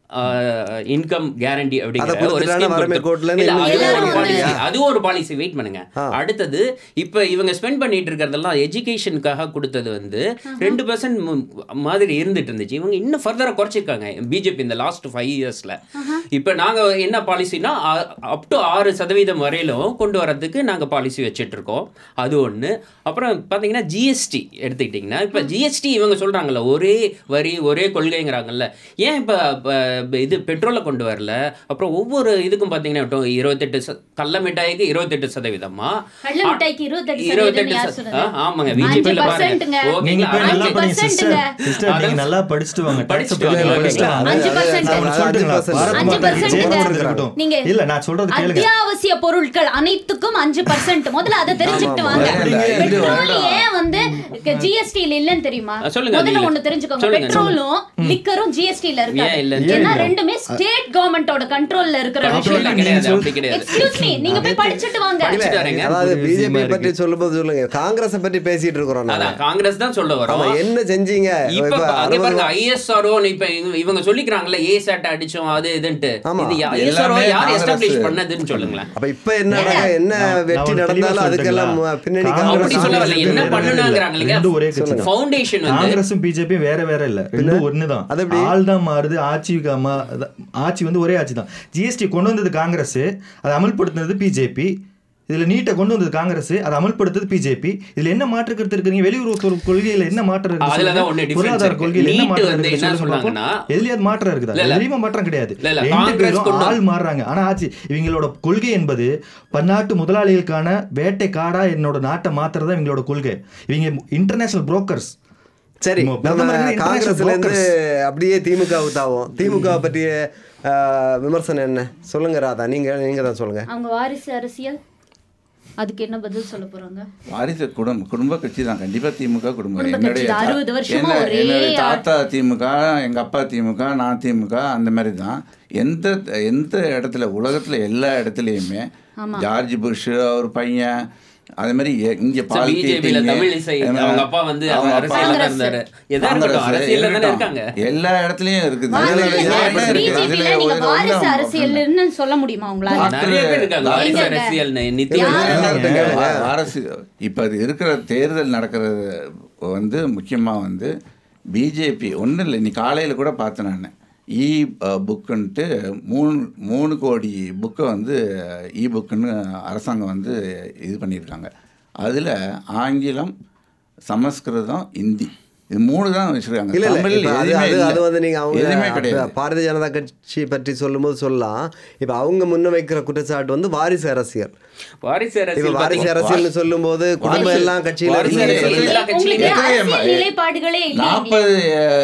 A: இன்கம் கேரண்டி
B: அதை
A: அப்படிங்கிற ஒரு
B: கொடுத்துட்டானா
A: scheme
B: வறுமை
A: கொடுத்து-
B: கோட்டுல இருந்து
A: இல்ல,
B: இன்னும்
A: அது
C: எல்லாரும்
A: ஒரு
C: வந்து-
A: policy. அது ஒரு பாலிசி வெயிட் பண்ணுங்க அடுத்தது இப்ப இவங்க ஸ்பெண்ட் பண்ணிட்டு இருக்கிறதெல்லாம் எஜுகேஷனுக்காக கொடுத்தது வந்து ரெண்டு பர்சன்ட் மாதிரி இருந்துட்டு இருந்துச்சு இவங்க இன்னும் ஃபர்தரா குறைச்சிருக்காங்க பிஜேபி இந்த லாஸ்ட் ஃபைவ் இயர்ஸ்ல இப்ப நாங்க என்ன பாலிசினா அப் டு ஆறு சதவீதம் வரையிலும் கொண்டு வரதுக்கு நாங்க பாலிசி வச்சுட்டு இருக்கோம் அது ஒண்ணு அப்புறம் பாத்தீங்கன்னா ஜிஎஸ்டி எடுத்துக்கிட்டிங்கன்னா இப்ப ஜிஎஸ்டி இவங்க சொல்றாங்கல்ல ஒரே வரி ஒரே கொள்கைங்கிறாங்கல்ல ஏன் இப்ப இப்ப இது பெட்ரோலை கொண்டு வரல அப்புறம் ஒவ்வொரு இதுக்கும் பாத்தீங்கன்னா இப்போ இருபத்தெட்டு ச- கடல மிட்டாய்க்கு இருபத்தெட்டு சதவீதமா
C: கடல மிட்டாய்க்கு இருபத்தெட்டு
A: இருபத்தெட்டு
C: சதவீதம் யார்
A: ச-
C: சொன்னது?
A: ஆ, ஆமாங்க
C: அஞ்சு
A: பிஜேபியில் பாருங்க
C: percentங்க.
A: ஓகேங்களா?
E: நீங்க போய் நல்லா
C: அஞ்சு
E: படிங்க சிஸ்டர்
C: percentங்க.
E: சிஸ்டர் நீங்க நல்லா படிச்சுட்டு வாங்க
A: படிச்சுட்டு
E: படிச்சுட்டு
A: வாங்க,
E: படிச்சுட்டு
A: ஓகேங்களா?
E: வாங்க.
C: அஞ்சு percent.
E: நான் ஒண்ணு சொல்லட்டுங்களா?
B: அஞ்சு
E: பாரத்
C: அஞ்சு
E: மாதா கி
C: percent
E: ஜெய்
C: ங்க.
E: இருக்கட்டும்.
C: நீங்க
E: இல்ல நான் சொல்றது கேளுங்க
C: அத்தியாவசிய பொருட்கள் அனைத்துக்கும் அஞ்சு பர்சன்ட் முதல்ல அதை தெரிஞ்சுக்கிட்டு வாங்க
D: இல்ல, இல்ல, இது
C: பெட்ரோல்
D: வேண்டாம்.
C: ஏன் வந்து ஜிஎஸ்டி இல்லன்னு தெரியுமா
A: ஆ, சொல்லுங்க,
C: முதல்ல
A: நீங்க.
C: ஒண்ணு தெரிஞ்சுக்கோங்க
A: சொல்லுங்க,
C: பெட்ரோலும் லிக்கரும் ஜிஎஸ்டி ல இருக்கு
A: ஏன் இல்லன்னு
C: ஏன்னா
E: சொல்லுங்க.
C: ரெண்டுமே ஸ்டேட் கவர்மெண்டோட கண்ட்ரோல்ல இருக்கிற
A: அப்படி
C: விஷயம்
A: கிடையாது அப்படி கிடையாது
C: எக்ஸ்கியூஸ் மீ நீங்க போய் படிச்சுட்டு வாங்க
A: படிச்சுட்டு வரேங்க.
B: அதாவது
E: ஒரு
B: பிஜேபி
E: விஷயமா
B: பற்றி சொல்லும்போது சொல்லுங்க காங்கிரஸை பற்றி பேசிட்டு இருக்கிறோம் நாங்க.
A: அதான் காங்கிரஸ் தான் சொல்ல வரோம்
B: ஆமா என்ன செஞ்சீங்க
A: இப்ப
B: இப்ப
A: அங்க
B: அறுபது
A: பாருங்க ஐஎஸ்ஆர்ஓ இப்ப இவங்க- இவங்க சொல்லிக்கிறாங்கல்ல ஏ சாட் அடிச்சோம் அது இதுன்ட்டு
B: ஆமா.
A: இது ஐஎஸ்ஆர்ஓ
D: எல்லாமே
A: யார்
D: காங்கிரஸ்.
A: எஸ்டாப்ளிஷ் பண்ணதுன்னு சொல்லுங்களேன்
B: அப்ப இப்ப என்ன நடக்க- என்ன
E: நான்
B: வெற்றி
E: ஒரு தெளிவா
B: நடந்தாலும் அதுக்கெல்லாம்
E: சொல்லட்டுங்களா?
B: பின்னணி
E: காங்கிரஸ்
A: அப்படி
B: காங்கிரஸ்
A: சொல்ல வரல என்ன
E: வேற வேற
A: பண்ணுனாங்கிறாங்க
E: இல்ல. ரெண்டும் ஒரே கட்சி தான்.
A: ஃபவுண்டேஷன் வந்து
E: காங்கிரஸும் பிஜேபி வேற வேற இல்ல ரெண்டும் ஒண்ணுதான்
B: அது எப்படி?
E: ஆள் தான் மாறுது ஆட்சி க- மா- அத- ஆட்சி வந்து ஒரே ஆட்சி தான் ஜிஎஸ்டி கொண்டு வந்தது காங்கிரஸ் அதை அமல்படுத்தினது பிஜேபி இதுல நீட்டை கொண்டு வந்தது காங்கிரஸ் அதை அமல்படுத்தது பிஜேபி இதுல என்ன மாற்று கருத்து இருக்கு நீங்க வெளியுறவு கொள்கையில என்ன மாற்றம் இருக்கு
A: அதுல தான்
E: சொல்லுங்க.
A: ஒண்ணு difference
E: பொருளாதார
A: இருக்கு.
E: கொள்கையில என்ன
A: நீட்
E: மாற்றம்
A: வந்து
E: இருக்கு
A: என்ன
E: சொல்லுங்க
A: சொல்றாங்கன்னா-
E: பாப்போம். எதுலயாவது மாற்றம் இருக்குதா
A: இல்ல, இல்ல.
E: எதுலயுமே மாற்றம் கிடையாது
A: இல்ல, இல்ல,
E: ரெண்டு
A: காங்கிரஸ்
E: பேரும்
A: கொண்டு-
E: ஆள் மாறுறாங்க ஆனா ஆட்சி இவங்களோட கொள்கை என்பது பன்னாட்டு முதலாளிகளுக்கான வேட்டை காடா என்னோட நாட்டை மாத்துறதா இவங்களோட கொள்கை இவங்க இன்டர்நேஷனல் புரோக்கர்ஸ்
B: சரி
E: நம்ம
B: நம்ம
E: பிரதமர் வந்து
B: காங்கிரஸ்ல இருந்து
E: international
B: அப்படியே திமுக தாவோம் திமுக பற்றிய ஆஹ், விமர்சனம் என்ன சொல்லுங்க ராதா நீங்க நீங்க தான் சொல்லுங்க
C: அவங்க வாரிசு அரசியல் அதுக்கு என்ன பதில் சொல்ல போறாங்க
D: வாரிசு குடும்ப குடும்ப கட்சி தான் கண்டிப்பா திமுக குடும்பம்
C: குடும்ப
D: என்னுடைய
C: கட்சி தான்.
D: தா-
C: 60 வருஷமா
D: என்ன-
C: ஒரே
D: என்னுடைய
C: ஆள்.
D: தாத்தா திமுக எங்க அப்பா திமுக நான் திமுக அந்த மாதிரி தான் எந்த எந்த இடத்துல உலகத்துல எல்லா இடத்துலயுமே ஜார்ஜ் புஷ் அவர் பையன் அதே மாதிரி எ- இங்க பால்
A: பிஜேபியில
D: கீட்டிங்,
A: தமிழ் இசை
D: என்ன,
A: அவங்க அப்பா வந்து
D: அவங்க அப்பா
A: அரசியல்ல தான்
C: காங்கிரஸ்.
A: இருந்தாரு எதா இருக்கட்டும்
D: காங்கிரஸ்
A: அரசியல்ல தானே
D: இருக்கட்டும்.
A: இருக்காங்க
D: எல்லா இடத்துலயும் இருக்குது
C: வாரிசு-
D: இதுல
C: ஏங்க,
D: என்ன இருக்குது?
C: BJP
D: அதுல
C: ல நீங்க
D: ஒரு-
C: வாரிசு
D: ஒண்ணும்
C: அரசியல்னு சொல்ல முடியுமா உங்களால
A: நிறைய பேர் இருக்காங்க வாரிசு
C: எங்க?
A: அரசியல்னு நித்திய
C: யாரு?
B: எல்லார்கிட்ட கேளுங்க.
D: வா- வாரசு இப்போ அது இருக்கிற தேர்தல் நடக்கிறது வந்து முக்கியமாக வந்து பிஜேபி ஒன்றும் இல்லை இன்னைக்கு காலையில் கூட பார்த்தேன் நான் இ புக்குன்ட்டு மூணு மூணு கோடி புக்கை வந்து இ புக்குன்னு அரசாங்கம் வந்து இது பண்ணியிருக்காங்க அதில் ஆங்கிலம் சமஸ்கிருதம் இந்தி இது மூணு தான் வச்சுருக்காங்க
B: இல்ல இல்ல
D: தமிழ்
B: இப்ப அது
D: எதுவுமே
B: அது
D: இல்லை.
B: அது வந்து நீங்க
D: எதுவுமே
B: அவங்க
D: கிடையாது
B: பாரதிய ஜனதா கட்சி பற்றி சொல்லும்போது சொல்லலாம் இப்ப அவங்க முன்வைக்கிற குற்றச்சாட்டு வந்து வாரிசு அரசியல்
A: வாரிசு
B: இப்ப
A: அரசியல்
B: வாரிசு
A: பாத்தீங்கன்னா-
B: அரசியல்னு சொல்லும்போது குடும்பம்
D: வாரிசு-
B: எல்லாம் கட்சியில
A: வாரிசு
B: இருக்கு.
A: அரசியல்
C: உங்களுக்கு-
A: எல்லா கட்சியிலயும்
C: உங்களுக்கு
D: இருக்கு.
C: அரசியல் நிலைப்பாடுகளே இல்லையே
D: நாற்பது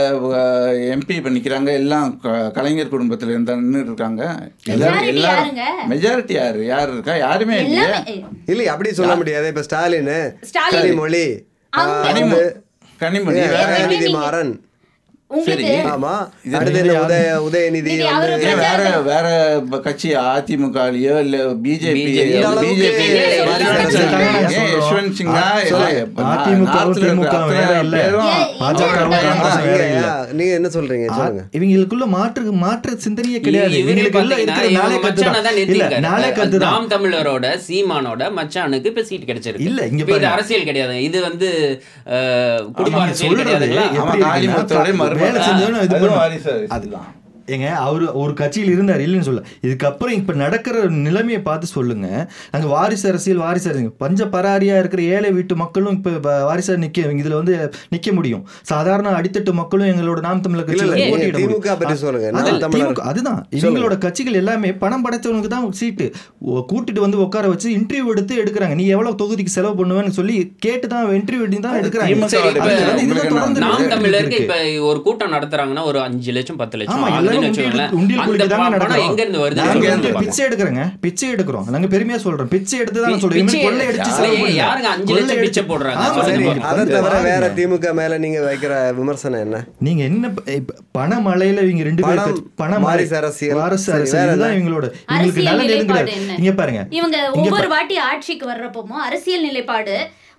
D: எம்பி இப்போ நிற்கிறாங்க எல்லாம் க- கலைஞர் குடும்பத்தில் இருந்தான்னு இருக்காங்க எல்லாரும்
C: Majority
D: எல்லாரும்
C: யாருங்க?
D: மெஜாரிட்டி யாரு யார் இருக்கா யாருமே இல்லையே
C: எல்லாமே
B: இல்லையே அப்படி சொல்ல முடியாது இப்ப ஸ்டாலின்
C: ஸ்டாலின்.
B: கனிமொழி
C: அவங்க-
D: கனிமொழி கனிமொழி
B: ஏ,
D: வேற
B: உதயநிதி மாறன்
C: உங்களுக்கு
D: சரி.
B: ஆமா
D: இது
B: அடுத்து என்ன உதய உதயநிதி
C: இது
B: வந்து
C: அவரு
D: ஏன் வேற வேற ப- கட்சி அதிமுகலையோ இல்ல பிஜேபி
A: BJP.
B: இந்த அளவுக்கு
D: பிஜேபி
B: வாரிசு அரசியல்
D: ஏன் யஷ்வந்த் சிங்கா
B: சொல்லுங்க.
E: அதிமுகவும் திமுக வேற இல்ல.
C: ஏன்
E: பாஜகவும்
C: இங்க
E: காங்கிரஸும்
B: ஆ,
E: வேற
B: இங்க,
E: இல்ல.
B: நீங்க என்ன சொல்றீங்க சொல்லுங்க
E: இவங்களுக்குள்ள மாற்று மாற்று சிந்தனையே கிடையாது
A: இவரு
E: இவங்களுக்கு எல்லாம்
A: பாத்தீங்கன்னா
E: இருக்கிற நாளே
A: இவங்க
E: கத்து
A: மச்சானை தான்
E: தான் இல்ல
A: நிறுத்திருக்காரு.
E: நாளே கத்து தான்
A: நாம் தமிழரோட சீமானோட மச்சானுக்கு இப்ப சீட் கிடைச்சிருக்கு
E: இல்ல, இங்க
A: இப்ப இது
E: பாருங்க.
A: அரசியல் கிடையாது இது வந்து அஹ், குடும்ப
E: நீங்க
A: அரசியல்
E: சொல்றது
A: கிடையாதுங்களா
E: எப்படி
D: ஆமா,
E: இருக்குன்னா,
D: காளிமுத்தோட மருமகன்.
E: வேலை செஞ்சவனும் இது
D: அதுவும்
E: பண்ணும்.
D: வாரிசு அரசியல்
E: அது-
D: தான்.
E: ஏங்க அவரு ஒரு கட்சியில் இருந்தார் இல்லைன்னு சொல்ல இதுக்கப்புறம் இப்ப நடக்கிற நிலைமையை பார்த்து சொல்லுங்க நாங்க வாரிசு அரசியல் வாரிசு அரசியல் பஞ்ச பராரியா இருக்கிற ஏழை வீட்டு மக்களும் இப்ப வ- வாரிசா நிக்க இதுல வந்து நிக்க முடியும் சாதாரண அடித்தட்டு மக்களும் எங்களோட நாம் தமிழர்
B: இல்ல, இல்ல,
E: கட்சியில
B: நீங்க
E: போட்டியிட
B: திமுக
E: முடியும்.
B: பற்றி சொல்லுங்க.
E: அது-
B: நாம் தமிழர்.
E: திமுக அதுதான் இவங்களோட கட்சிகள் எல்லாமே பணம் படைச்சவனுக்கு தான் சீட்டு ஒ- கூட்டிட்டு வந்து உட்கார வச்சு இன்டர்வியூ எடுத்து எடுக்கிறாங்க நீ எவ்வளவு தொகுதிக்கு செலவு பண்ணுவேன்னு சொல்லி கேட்டு தான் இன்டர்வியூ எடுத்து தான் எடுக்கிறாங்க
D: திமுக
A: சரி,
D: வோட
A: இப்ப
E: அது வந்து இதுதான்
D: உங்களுக்கு
E: தொடர்ந்து
A: நாம்
E: நடந்துட்டு
A: தமிழருக்கு
E: இருக்கு.
A: இப்ப ஒரு கூட்டம் நடத்துறாங்கன்னா ஒரு அஞ்சு லட்சம் பத்து லட்சம்
E: ஆமா
A: ஆகுதுன்னு
E: எல்லாரும்
A: வச்சுக்கோங்களேன்.
E: உண்டியல் உண்டியல்
A: அந்த
E: குளிக்க தாங்க
A: பணம்
E: நடக்கிறோம்
A: எங்க இருந்து வருது
E: நாங்க
A: சொல்லுங்க
E: வந்து
A: பாப்போம்.
E: பிச்சை எடுக்கிறோங்க பிச்சை எடுக்கிறோம் நாங்க பெருமையா சொல்றோம் பிச்சை எடுத்து தான்
A: பி-
E: சொல்றோம் இவங்க
A: பிச்சை-
E: கொள்ளை அடிச்சு
A: யாரு-
E: செலவு பண்ணல.
A: யாருங்க அஞ்சு
E: கொள்ளை
A: லட்சம்
E: அடிச்சு-
A: பிச்சை போடுறாங்க?
E: ஆமா,
A: சொல்லுங்க
B: சரி
E: சரி.
A: பாப்போம்.
B: அதை தவிர வேற
E: பாருங்க.
B: திமுக மேல நீங்க வைக்கிற விமர்சனம் என்ன
E: நீங்க என்ன ப- இப்ப பணமழையில இவங்க ரெண்டு பேரும்
B: பணம்,
E: கட்சி- பணமழை
B: வாரிசு அரசியல்.
E: வாரிசு
B: சரி,
E: அரசியல்
B: வேற
E: இதுதான்
B: என்ன?
E: இவங்களோட இவங்களுக்கு
C: அரசியல்
E: நல்ல
C: நிலைப்பாடு
E: நெருங்குறது
C: என்ன?
E: இங்க பாருங்க
C: இவங்க
E: இங்க
C: ஒவ்வொரு
E: பா-
C: வாட்டி ஆட்சிக்கு வர்றப்போ அரசியல் நிலைப்பாடு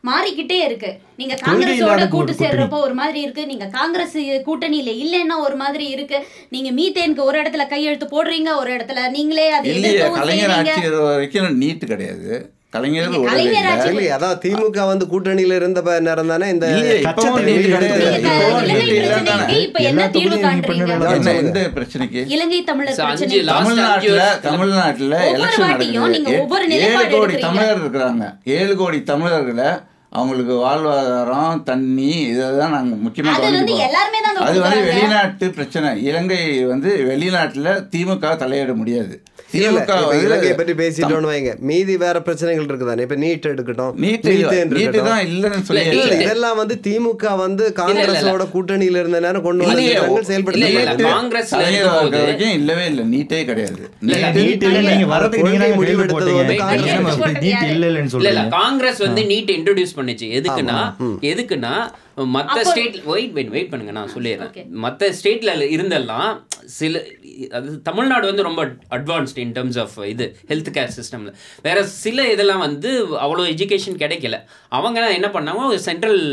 C: மாறிக்கிட்டே இருக்கு நீங்க
E: கொள்கை
C: காங்கிரஸோட
E: இல்லாத
C: கூட்டு
E: கூட்டணி.
C: சேர்றப்போ ஒரு மாதிரி இருக்கு நீங்க காங்கிரஸ் கூட்டணியில இல்லைன்னா ஒரு மாதிரி இருக்கு நீங்க மீத்தேனுக்கு ஒரு இடத்துல கையெழுத்து போடுறீங்க ஒரு இடத்துல நீங்களே அதை
D: இல்லையே
C: எதிர்க்கவும்
D: கலைஞர்
C: செய்றீங்க
D: ஆட்சி வரைக்கும் நீட் கிடையாது கலைஞர்
C: நீங்க
D: விடவே
C: கலைஞர்
D: இல்லை.
C: ஆட்சி-
B: இல்லையே அதான் திமுக வந்து கூட்டணியில இருந்த ப- நேரம் தானே இந்த
D: இல்லையே, இப்பவும்
E: கச்சத்தீவு
D: நீட்
E: நீங்க
D: கிடையாது.
C: நீங்க
D: இப்பவும்
C: இலங்கை
D: நீட் இல்லை தானே.
C: பிரச்சனைக்கு இப்ப என்ன
E: எல்லா
C: தீர்வு
E: தொகுதியும் நீங்க பண்ண
C: காண்றீங்க
E: வேலை
D: என்ன
E: சொல்லுங்க.
D: எந்த பிரச்சனைக்கு
C: இலங்கை தமிழர்
A: So, அஞ்சு
C: பிரச்சனை
A: last அஞ்சு
D: தமிழ்நாட்டுல
A: வருஷத்துல-
D: தமிழ்நாட்டுல
C: ஒவ்வொரு
D: எலெக்ஷன்
C: வாட்டியும் நீங்க
D: நடக்குது
C: ஒவ்வொரு
D: ஏ- ஏழு
C: நிலைப்பாடு
D: கோடி
C: எடுக்கிறீங்க.
D: தமிழர் இருக்கிறாங்க ஏழு கோடி தமிழர்களை அவங்களுக்கு வாழ்வாதாரம் தண்ணி இதைதான் நாங்க முக்கியமா
C: அது வந்து
D: கவனிப்போம்
C: எல்லாருமே தாங்க
D: அது வந்து
C: கொடுக்குறாங்க.
D: வெளிநாட்டு பிரச்சனை இலங்கை வந்து வெளிநாட்டுல திமுக தலையிட முடியாது
B: இல்ல,
D: திமுக
B: இப்ப
D: வந்து
B: இலங்கையை பற்றி பேசிட்டோம்னு வைங்க மீதி வேற பிரச்சனைகள் இருக்குதானே இப்ப நீட் எடுக்கட்டும்
D: நீட்
B: methane
D: நீட்டு
B: இருக்கட்டும்.
D: தான் இல்லைன்னு
B: இல்ல,
D: சொல்லி
A: இல்ல,
B: இதெல்லாம் வந்து திமுக வந்து காங்கிரஸோட கூட்டணியில இருந்த நேரம் கொண்டு வந்த
D: இல்லையே,
B: திட்டங்கள்
A: இல்ல,
B: செயல்படுத்த
A: இல்ல,
B: முடியாது.
A: காங்கிரஸ்ல
D: தலைவர்
A: இருக்கும்போது-
D: வரைக்கும் இல்லவே இல்லை நீட்டே கிடையாது
A: இல்ல, இல்ல,
D: நீட்டு-
E: நீட் இல்ல நீங்க வரதுக்கு நீங்க
B: கொள்கை
E: தான்
B: முடிவு
E: கையெழுத்து
B: எடுத்தது
E: போட்டீங்க
B: வந்து
C: காங்கிரஸ்
E: ஏன்
C: போட்டது
E: நீட்
C: யாரு?
E: இல்ல இல்லன்னு
A: இல்ல இல்ல
E: சொல்றீங்க
A: காங்கிரஸ் வந்து நீட் இன்ட்ரோடியூஸ் பண்ணுச்சு எதுக்குன்னா எதுக்குன்னா மத்த
C: அப்போ-
A: ஸ்டேட் வெயிட் வெயிட் வெயிட் பண்ணுங்க நான்
C: Okay.
A: சொல்லிடுறேன் மத்த ஸ்டேட்ல இருந்தெல்லாம் சில அது தமிழ்நாடு வந்து ரொம்ப அட்வான்ஸ்ட் இன் டர்ம்ஸ் ஆஃப் இது ஹெல்த் கேர் சிஸ்டம்ல வேற சில இதெல்லாம் வந்து அவ்வளோ எஜுகேஷன் கிடைக்கல அவங்க என்ன பண்ணாங்க ஒரு சென்ட்ரல்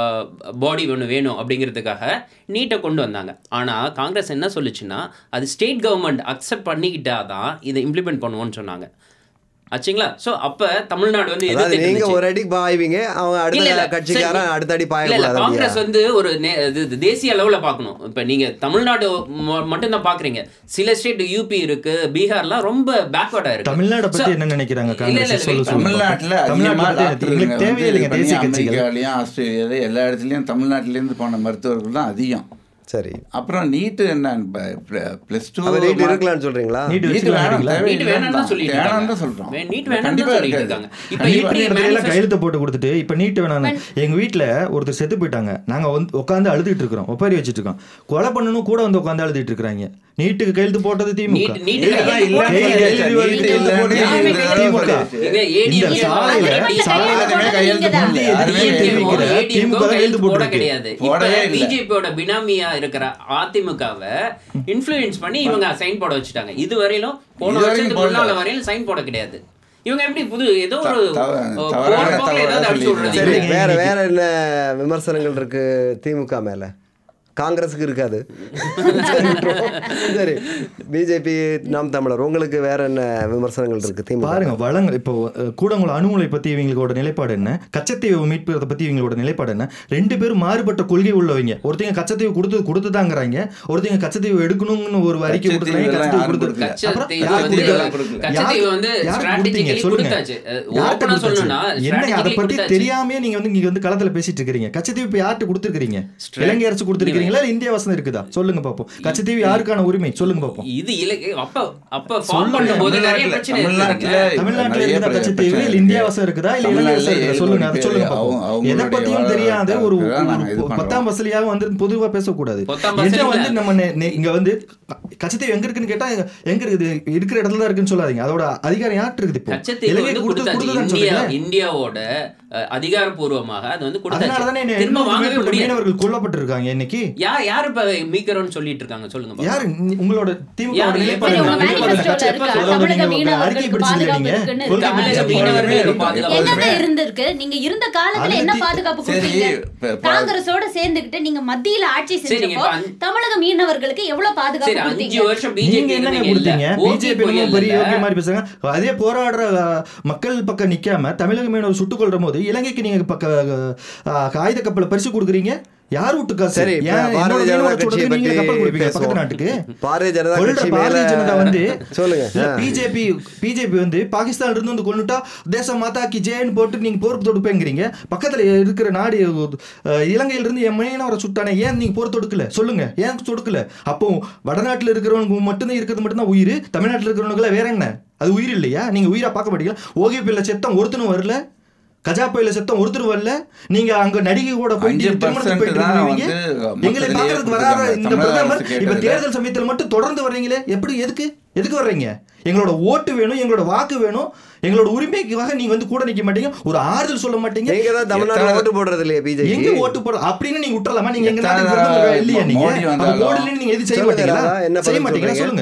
A: பாடி ஒன்று வேணும் அப்படிங்கிறதுக்காக நீட்டை கொண்டு வந்தாங்க ஆனால் காங்கிரஸ் என்ன சொல்லுச்சுன்னா அது ஸ்டேட் கவர்மெண்ட் அக்செப்ட் பண்ணிக்கிட்டா தான் இதை இம்ப்ளிமெண்ட் பண்ணுவோம்னு சொன்னாங்க ஆச்சுங்களா ஸோ அப்போ தமிழ்நாடு வந்து
B: அதாவது
A: எதிர்த்துட்டு
B: நீங்க
A: இருந்துச்சு.
B: ஒரு அடி பாய்வீங்க அவங்க
A: இல்ல, இல்ல.
B: அடுத்த கட்சிக்காரன்
A: சரி.
B: அடுத்த அடி
A: இல்ல, இல்ல,
B: பாயக்கூடாது
A: காங்கிரஸ்
B: அப்படியா?
A: வந்து ஒரு நே- இது- இது தேசிய அளவுல பார்க்கணும் இப்ப நீங்க தமிழ்நாடு ம- மட்டும்தான் பாக்குறீங்க சில ஸ்டேட் யூபி இருக்கு பீகார்லாம் ரொம்ப பேக்வர்டா இருக்கு
E: தமிழ்நாடு பத்தி
A: So-
E: என்ன நினைக்கிறாங்க
A: இல்ல, இல்ல,
E: காங்கிரஸ் சொல்லு
A: wait
E: சொல்லு
D: தமிழ்நாட்டுல
E: பாப்போம்.
D: அதிகமா
E: தமிழ்நாட்டுல
D: டாக்டருங்க
E: எங்களுக்கு
D: வந்து
E: தேவையே இல்லைங்க
D: இது பண்ணி
E: தேசிய கட்சிகள்
D: அமெரிக்காலயும் ஆஸ்திரேலியால எல்லா இடத்துலயும் தமிழ்நாட்டுல இருந்து போன மருத்துவர்கள் தான் அதிகம்
B: சரி
D: அப்புறம் நீட்டு என்ன பிளஸ் டூ
B: அப்ப நீட் இருக்கலாம்னு சொல்றீங்களா
E: நீட்
D: நீட்
E: வச்சுக்கலாம்
D: வேணாம்
E: இல்லைங்களா?
A: நீட் வேணாம்னு தான் சொல்லிட்டு
D: வேணாம்னு
A: இருக்காங்க.
D: தான் சொல்றோம்
A: வே- நீட் வேணாம்னு
D: கண்டிப்பா
A: தான் சொல்லிட்டு
D: இருக்காது.
A: இருக்காங்க. இப்ப
D: கண்டிப்பா
A: எப்படி
E: நீட் இடத்துல எல்லாம்
A: manifest-
E: கையெழுத்து போட்டு கொடுத்துட்டு இப்ப நீட் வேணாம் எங்க வீட்ல ஒருத்தர் செத்து போயிட்டாங்க நாங்க வந்து உட்காந்து அழுதுட்டு இருக்கிறோம் ஒப்பாரி வச்சிட்டு இருக்கோம் கொலை பண்ணணும் கூட வந்து உட்காந்து அழுதுட்டு இருக்காங்க நீட்டுக்கு கையெழுத்து போட்டது திமுக
A: நீட் நீட்
D: இல்ல,
A: கையெழுத்து
D: இல்ல,
A: போட
D: இல்ல,
A: முடியாது.
D: இல்ல,
E: கையெழுத்து
D: நீட்
E: கையெழுத்து
D: இல்ல,
E: போட்டு
A: யாருமே
D: நீட்
A: கையெழுத்து
D: இல்ல,
E: திமுக.
A: இங்க ADMK
E: இந்த சாலையில
A: ADMK
D: சாலையில கையெழுத்து
C: தான்.
D: போடல. யாருமே
E: ADMK
D: கையெழுத்து
E: இருக்கிற
D: போடல.
A: ADMK
E: திமுக தான்
A: கையெழுத்து போட
E: போட்டிருக்கு.
A: கிடையாது இப்ப
D: போடவே இல்ல.
A: பிஜேபியோட பினாமியா இருக்கிற அதிமுகவை இன்ஃப்ளூயன்ஸ் பண்ணி இவங்க சைன் போட வச்சுட்டாங்க இது வரையிலும் போன
D: இது வரைக்கும்
A: வருஷத்துக்கு
D: போடல.
A: முன்னால வரையிலும் சைன் போட கிடையாது இவங்க எப்படி புது ஏதோ ஒரு
D: தவ-
A: அஹ்,
D: தவறான
A: போற போக்குல
D: தகவலை
A: ஏதாவது அடிச்சு
D: சொல்லிட்டு
A: விடுறது
B: சரி
A: இல்லை.
B: வேற வேற என்ன விமர்சனங்கள் இருக்கு திமுக மேல காங்கிரஸுக்கு இருக்காது சரி, விட்டுருவோம். சரி பிஜேபி நாம் தமிழர் உங்களுக்கு வேற என்ன விமர்சனங்கள் இருக்கு திமுக
E: பாருங்க வளங்கள் இப்போ அஹ், கூடங்குளம் அணுகுலை பத்தி இவங்களோட நிலைப்பாடு என்ன கச்சத்தீவு மீட்புறத பத்தி இவங்களோட நிலைப்பாடு என்ன ரெண்டு பேரும் மாறுபட்ட கொள்கை உள்ளவங்க ஒருத்தங்க கச்சத்தீவு கொடுத்து கொடுத்துதாங்கிறாங்க ஒருத்தங்க கச்சத்தீவு எடுக்கணும்னு ஒரு அறிக்கை
D: கச்சத்தீவு
E: கொடுக்குறாங்க
D: எல்லாம்
E: கச்சத்தீவு
D: யாரும்
E: கொடுத்து
D: கொடுக்கல.
E: அப்புறம்
A: கச்சத்தீவு
E: யார்
A: வந்து-
E: கொடுக்கல?
D: கொடுக்கல.
A: கச்சத்தீவு வந்து
E: யாருக்கு கொடுத்தீங்க?
A: strategically
E: சொல்லுங்க.
A: கொடுத்தாச்சு. அஹ்,
E: யார்கிட்ட
A: open ஆ
E: கொடுத்தாச்சு?
A: சொல்லணும்னா
E: என்னங்க அதை
A: strategically
E: பத்தி
A: கொடுத்தாச்சு.
E: தெரியாம நீங்க வந்து இங்க வந்து களத்துல பேசிட்டு இருக்கீங்க கச்சத்தீவு இப்ப யார்கிட்ட கொடுத்துருக்கீங்க
A: Stra-
E: இலங்கை அரசு கொடுத்துருக்கீங்களா இல்ல இந்திய வசம் இருக்குதா சொல்லுங்க பாப்போம் கச்சத்தீவு யாருக்கான உரிமை சொல்லுங்க பாப்போம்
A: இது இலங்கை அப்ப அப்ப ஃபார்ம்
E: சொல்லுங்க.
A: பண்ணும்போது நிறைய
D: தமிழ்நாட்டுல-
A: பிரச்சனை
D: தமிழ்நாட்டுல
A: இருக்குங்க.
E: தமிழ்நாட்டுல
D: நிறைய
E: இருக்கிற
D: பிர-
E: கச்சத்தீவு
D: பிரச்சனை
E: இல்ல இந்தியா
D: இருக்கு.
E: வசம் இருக்குதா இல்ல இலங்கை வசம்
D: தமிழ்நாட்டுல
E: இருக்குதா சொல்லுங்க அதை
D: ஏழு
E: சொல்லுங்க
D: பேர்
E: பாப்போம்
D: அவங்க-
E: எதை பத்தியும்
D: அவங்களுடைய
E: தெரியாத ஒரு
D: வாழ்க்கை தான் நாங்க இது
E: ஒரு
D: பண்றோம்.
E: பத்தாம் வசதியாக வந்து பொதுவா பேசக்கூடாது
A: பத்தாம்
E: எதை
A: வசதியில-
E: வந்து நம்ம நெ- நெ- இங்க வந்து கச்சத்தீவு எங்க இருக்குன்னு கேட்டா எங்க இருக்குது இருக்கிற இடத்துல தான் இருக்குன்னு சொல்லாதீங்க அதோட அதிகாரம் யார்ட்டு இருக்குது இப்போ
A: கச்சத்தீவு
E: இலங்கை
A: வந்து
E: கொடுத்து
A: கொடுத்தாச்சு
E: கொடுத்ததான்னு
A: இந்தியா
E: சொல்றீங்களா
A: இந்தியாவோட அஹ், அதிகாரப்பூர்வமாக அது வந்து
E: அதனாலதானே
A: கொடுத்தாச்சு திரும்ப வாங்கவே
E: மேற்பட்ட
A: முடியாது
E: மீனவர்கள் கொல்லப்பட்டிருக்காங்க இன்னைக்கு
A: யார் யார் இப்ப மீக்கரோன்னு சொல்லிட்டு இருக்காங்க சொல்லுங்க பாப்போம்.
E: யாரு நீ- உங்களோட திமுக
A: யாரு?
E: நிலைப்பாடு
A: சரி,
E: என்ன?
A: உங்க
E: நிலைப்பாடு என்ன?
C: manifestoல இருக்கா?
E: அதாவது
C: தமிழக
E: நீங்க ஒரு
C: மீனவர்களுக்கு
E: அறிக்கை படிச்சீங்க
C: பாதுகாப்பு
E: நீங்க
C: இருக்குன்னு
E: கொள்கை
A: தமிழக
E: படிச்சீங்க.
A: மீனவர்களுக்கு பாதுகாப்பு
C: என்னதான் இருந்திருக்கு நீங்க இருந்த காலத்துல
E: அது
C: என்ன
E: தி-
C: பாதுகாப்பு
D: சரி,
C: கொடுத்தீங்க
D: இப்ப பா-
C: காங்கிரஸோட சேர்ந்துகிட்டு நீங்க மத்தியில ஆட்சி
A: சரி,
C: செஞ்சப்போ
A: இப்ப அஞ்சு-
C: தமிழக மீனவர்களுக்கு எவ்வளவு பாதுகாப்பு
A: சரி அஞ்சு
C: கொடுத்தீங்க
A: வருஷம்
E: நீங்க
A: பிஜேபி
E: என்னங்க கொடுத்தீங்க பிஜேபி பெரிய யோகிய மாதிரி பேசுறாங்க அதே போராடுற அஹ், மக்கள் பக்கம் நிக்காம தமிழக மீனவர் சுட்டுக் கொள்ற போது இலங்கைக்கு நீங்க பக்க அஹ், ஆயுத கப்பலை பரிசு கொடுக்குறீங்க யார் விட்டு காசு
B: சரி, இப்ப
E: ஏன்
B: பாரதிய
E: என்னோட
B: ஜனதா
E: மீனவரை
B: கட்சியை
E: சுடுறதுக்கு நீங்க
B: பத்தி
E: கப்பல் கொடுப்பீங்க
B: பேசுவோம்.
E: பக்கத்து நாட்டுக்கு
B: பாரதிய ஜனதா
E: கொல்ற
B: கட்சி
E: பாரதிய
B: மேல
E: ஜனதா வந்து
B: சொல்லுங்க ஆ.
E: பிஜேபி பிஜேபி வந்து பாகிஸ்தான்ல இருந்து வந்து கொண்டுட்டா தேச மாதா கி ஜெயன்னு போட்டு நீங்க போர் தொடுப்பேங்கிறீங்க பக்கத்துல இருக்கிற நாடு அஹ், இலங்கையில இருந்து என் மீனவரை சுட்டானே ஏன் நீங்க போர் தொடுக்கல சொல்லுங்க ஏன் தொடுக்கல அப்போ வடநாட்டுல இருக்கிறவங்க மட்டும்தான் இருக்கிறது மட்டும்தான் உயிர் தமிழ்நாட்டுல இருக்கிறவனுக்குலாம் வேற என்ன அது உயிர் இல்லையா நீங்க உயிரா பார்க்க மாட்டீங்களா ஓகேபியில் செத்தம் ஒருத்தனும் வரல கஜா புயல செத்தம் ஒருத்தர் வரல நீங்க அங்க நடிகை கூட போயிட்டு
D: அஞ்சு
E: திருமணத்துக்கு
D: percent
E: போயிட்டு
D: தான்
E: இருக்கீங்க
D: வந்து
E: எங்களை
D: மொத்தத்திலேயே
E: பார்க்கறதுக்கு வராத
D: கொடுத்திருக்காங்க.
E: இந்த
D: தமிழக
E: பிரதமர்
D: அரசு
E: இப்ப
D: கேட்டதுல.
E: தேர்தல் சமயத்தில் மட்டும் தொடர்ந்து வர்றீங்களே எப்படி எதுக்கு எதுக்கு வர்றீங்க எங்களோட ஓட்டு வேணும் எங்களோட வாக்கு வேணும் எங்களோட உரிமைக்காக நீங்க வந்து கூட நிக்க மாட்டீங்க ஒரு ஆறுதல் சொல்ல மாட்டீங்க
B: நீங்க தான் தமிழ்நாட்டுல
D: எத்தனை-
B: ஓட்டு போடுறது இல்லையா பிஜேபி
E: எங்க ஓட்டு போட அப்படின்னு நீங்க விட்டுறலாமா நீங்க எங்க
D: எத்தனை
E: நாட்டுக்கு விருந்தவங்க இல்லையா நீங்க
D: மோடி
E: அப்ப
D: வந்தாலும்
E: மோடில நீங்க எது செய்ய
B: சொல்லுங்க
E: மாட்டீங்களா
B: ராதா, என்ன
E: செய்ய
B: பதில்
E: மாட்டீங்களா
B: சொல்றீங்க?
E: சொல்லுங்க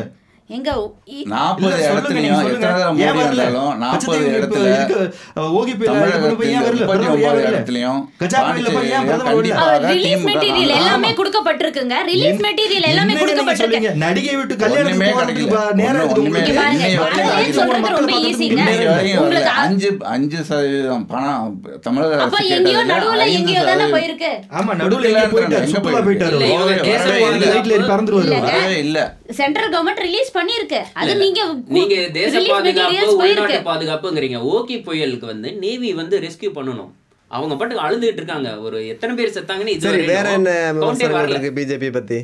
C: எங்க இ-
D: நாற்பது
E: இல்ல, சொல்லுங்க,
D: இடத்துலயும்
E: நீங்க சொல்லுங்க.
D: எத்தனை தடவை
E: ஏன்
D: மோடி
E: வரல?
D: வந்தாலும் நாற்பது
E: கச்சத்தீவு
D: இடத்துல
E: இதுக்கு, அஹ், ஓகி புயல் அதுக்கு போய் ஏன் வரல?
D: தமிழகத்தில்
E: பிரதமர் ஏன்
D: முப்பத்தி ஒன்பது
E: வரல?
D: இடத்துலயும்
E: கச்சா புயல்ல போய் ஏன் பிரதமர் வரல?
D: கண்டிப்பா
C: அவர்
D: அதான்
C: ரிலீஃப்
D: திமுக
C: மெட்டீரியல்
D: தான்.
C: எல்லாமே கொடுக்கப்பட்டிருக்குங்க ரிலீஃப் மெட்டீரியல் எல்லாமே
E: என்னங்க நீங்க
C: கொடுக்கப்பட்டிருக்கு
E: சொல்றீங்க? நடிகை விட்டு கல்யாணத்துக்கு
D: ஒண்ணுமே
E: போறதுக்கு
D: கிடைக்கல.
E: ப- நேரம் இருக்குது
D: ஒண்ணுமே
E: உங்களுக்கு.
C: பாருங்க,
D: இன்னைய
C: பாருங்க,
D: வரைக்கும்
C: சொல்றது
E: மக்கள்
C: ரொம்ப
E: பார்க்கறதுக்கு
C: ஈஸிங்க.
D: இன்னைக்கு வரைக்கும் வரல.
C: உங்களுக்கு அ-
D: அஞ்சு அஞ்சு சதவீதம் பணம் தமிழக
C: அப்ப
D: அரசு
C: எங்கேயோ
D: கேட்டதுல
C: நடுவுல
D: ஐந்து
C: எங்கேயோ தானே
D: சதவீதம்.
C: போயிருக்கு
E: ஆமா நடுவுல எங்கேயோ போயிட்டாரு
D: எங்க
E: சுற்றுலா
D: போயிருக்கு?
E: போயிட்டாரு
A: இல்ல, இவங்க
E: வரவே
A: தேச
E: இல்லை. லைட்ல ஏறி பறந்துருவாரு
C: இல்லங்க.
D: வரவே இல்ல
C: சென்ட்ரல் கவர்மெண்ட் ரிலீஸ் பண்ணிருக்கு அது நீங்க
A: நீங்க தேச
C: ரிலீஃப்
A: பாதுகாப்பு
C: மெட்டீரியல்ஸ்
A: உள்நாட்டு
C: போயிருக்கு
A: பாதுகாப்புங்கிறீங்க ஓகி புயலுக்கு வந்து நேவி வந்து ரெஸ்கியூ பண்ணணும் அவங்க பாட்டுக்கு அழுதுட்டு இருக்காங்க ஒரு எத்தனை பேர் செத்தாங்கன்னு இது
B: சரி வேற என்ன விமர்சனங்கள்
A: வரல
B: இருக்கு பிஜேபி பத்தி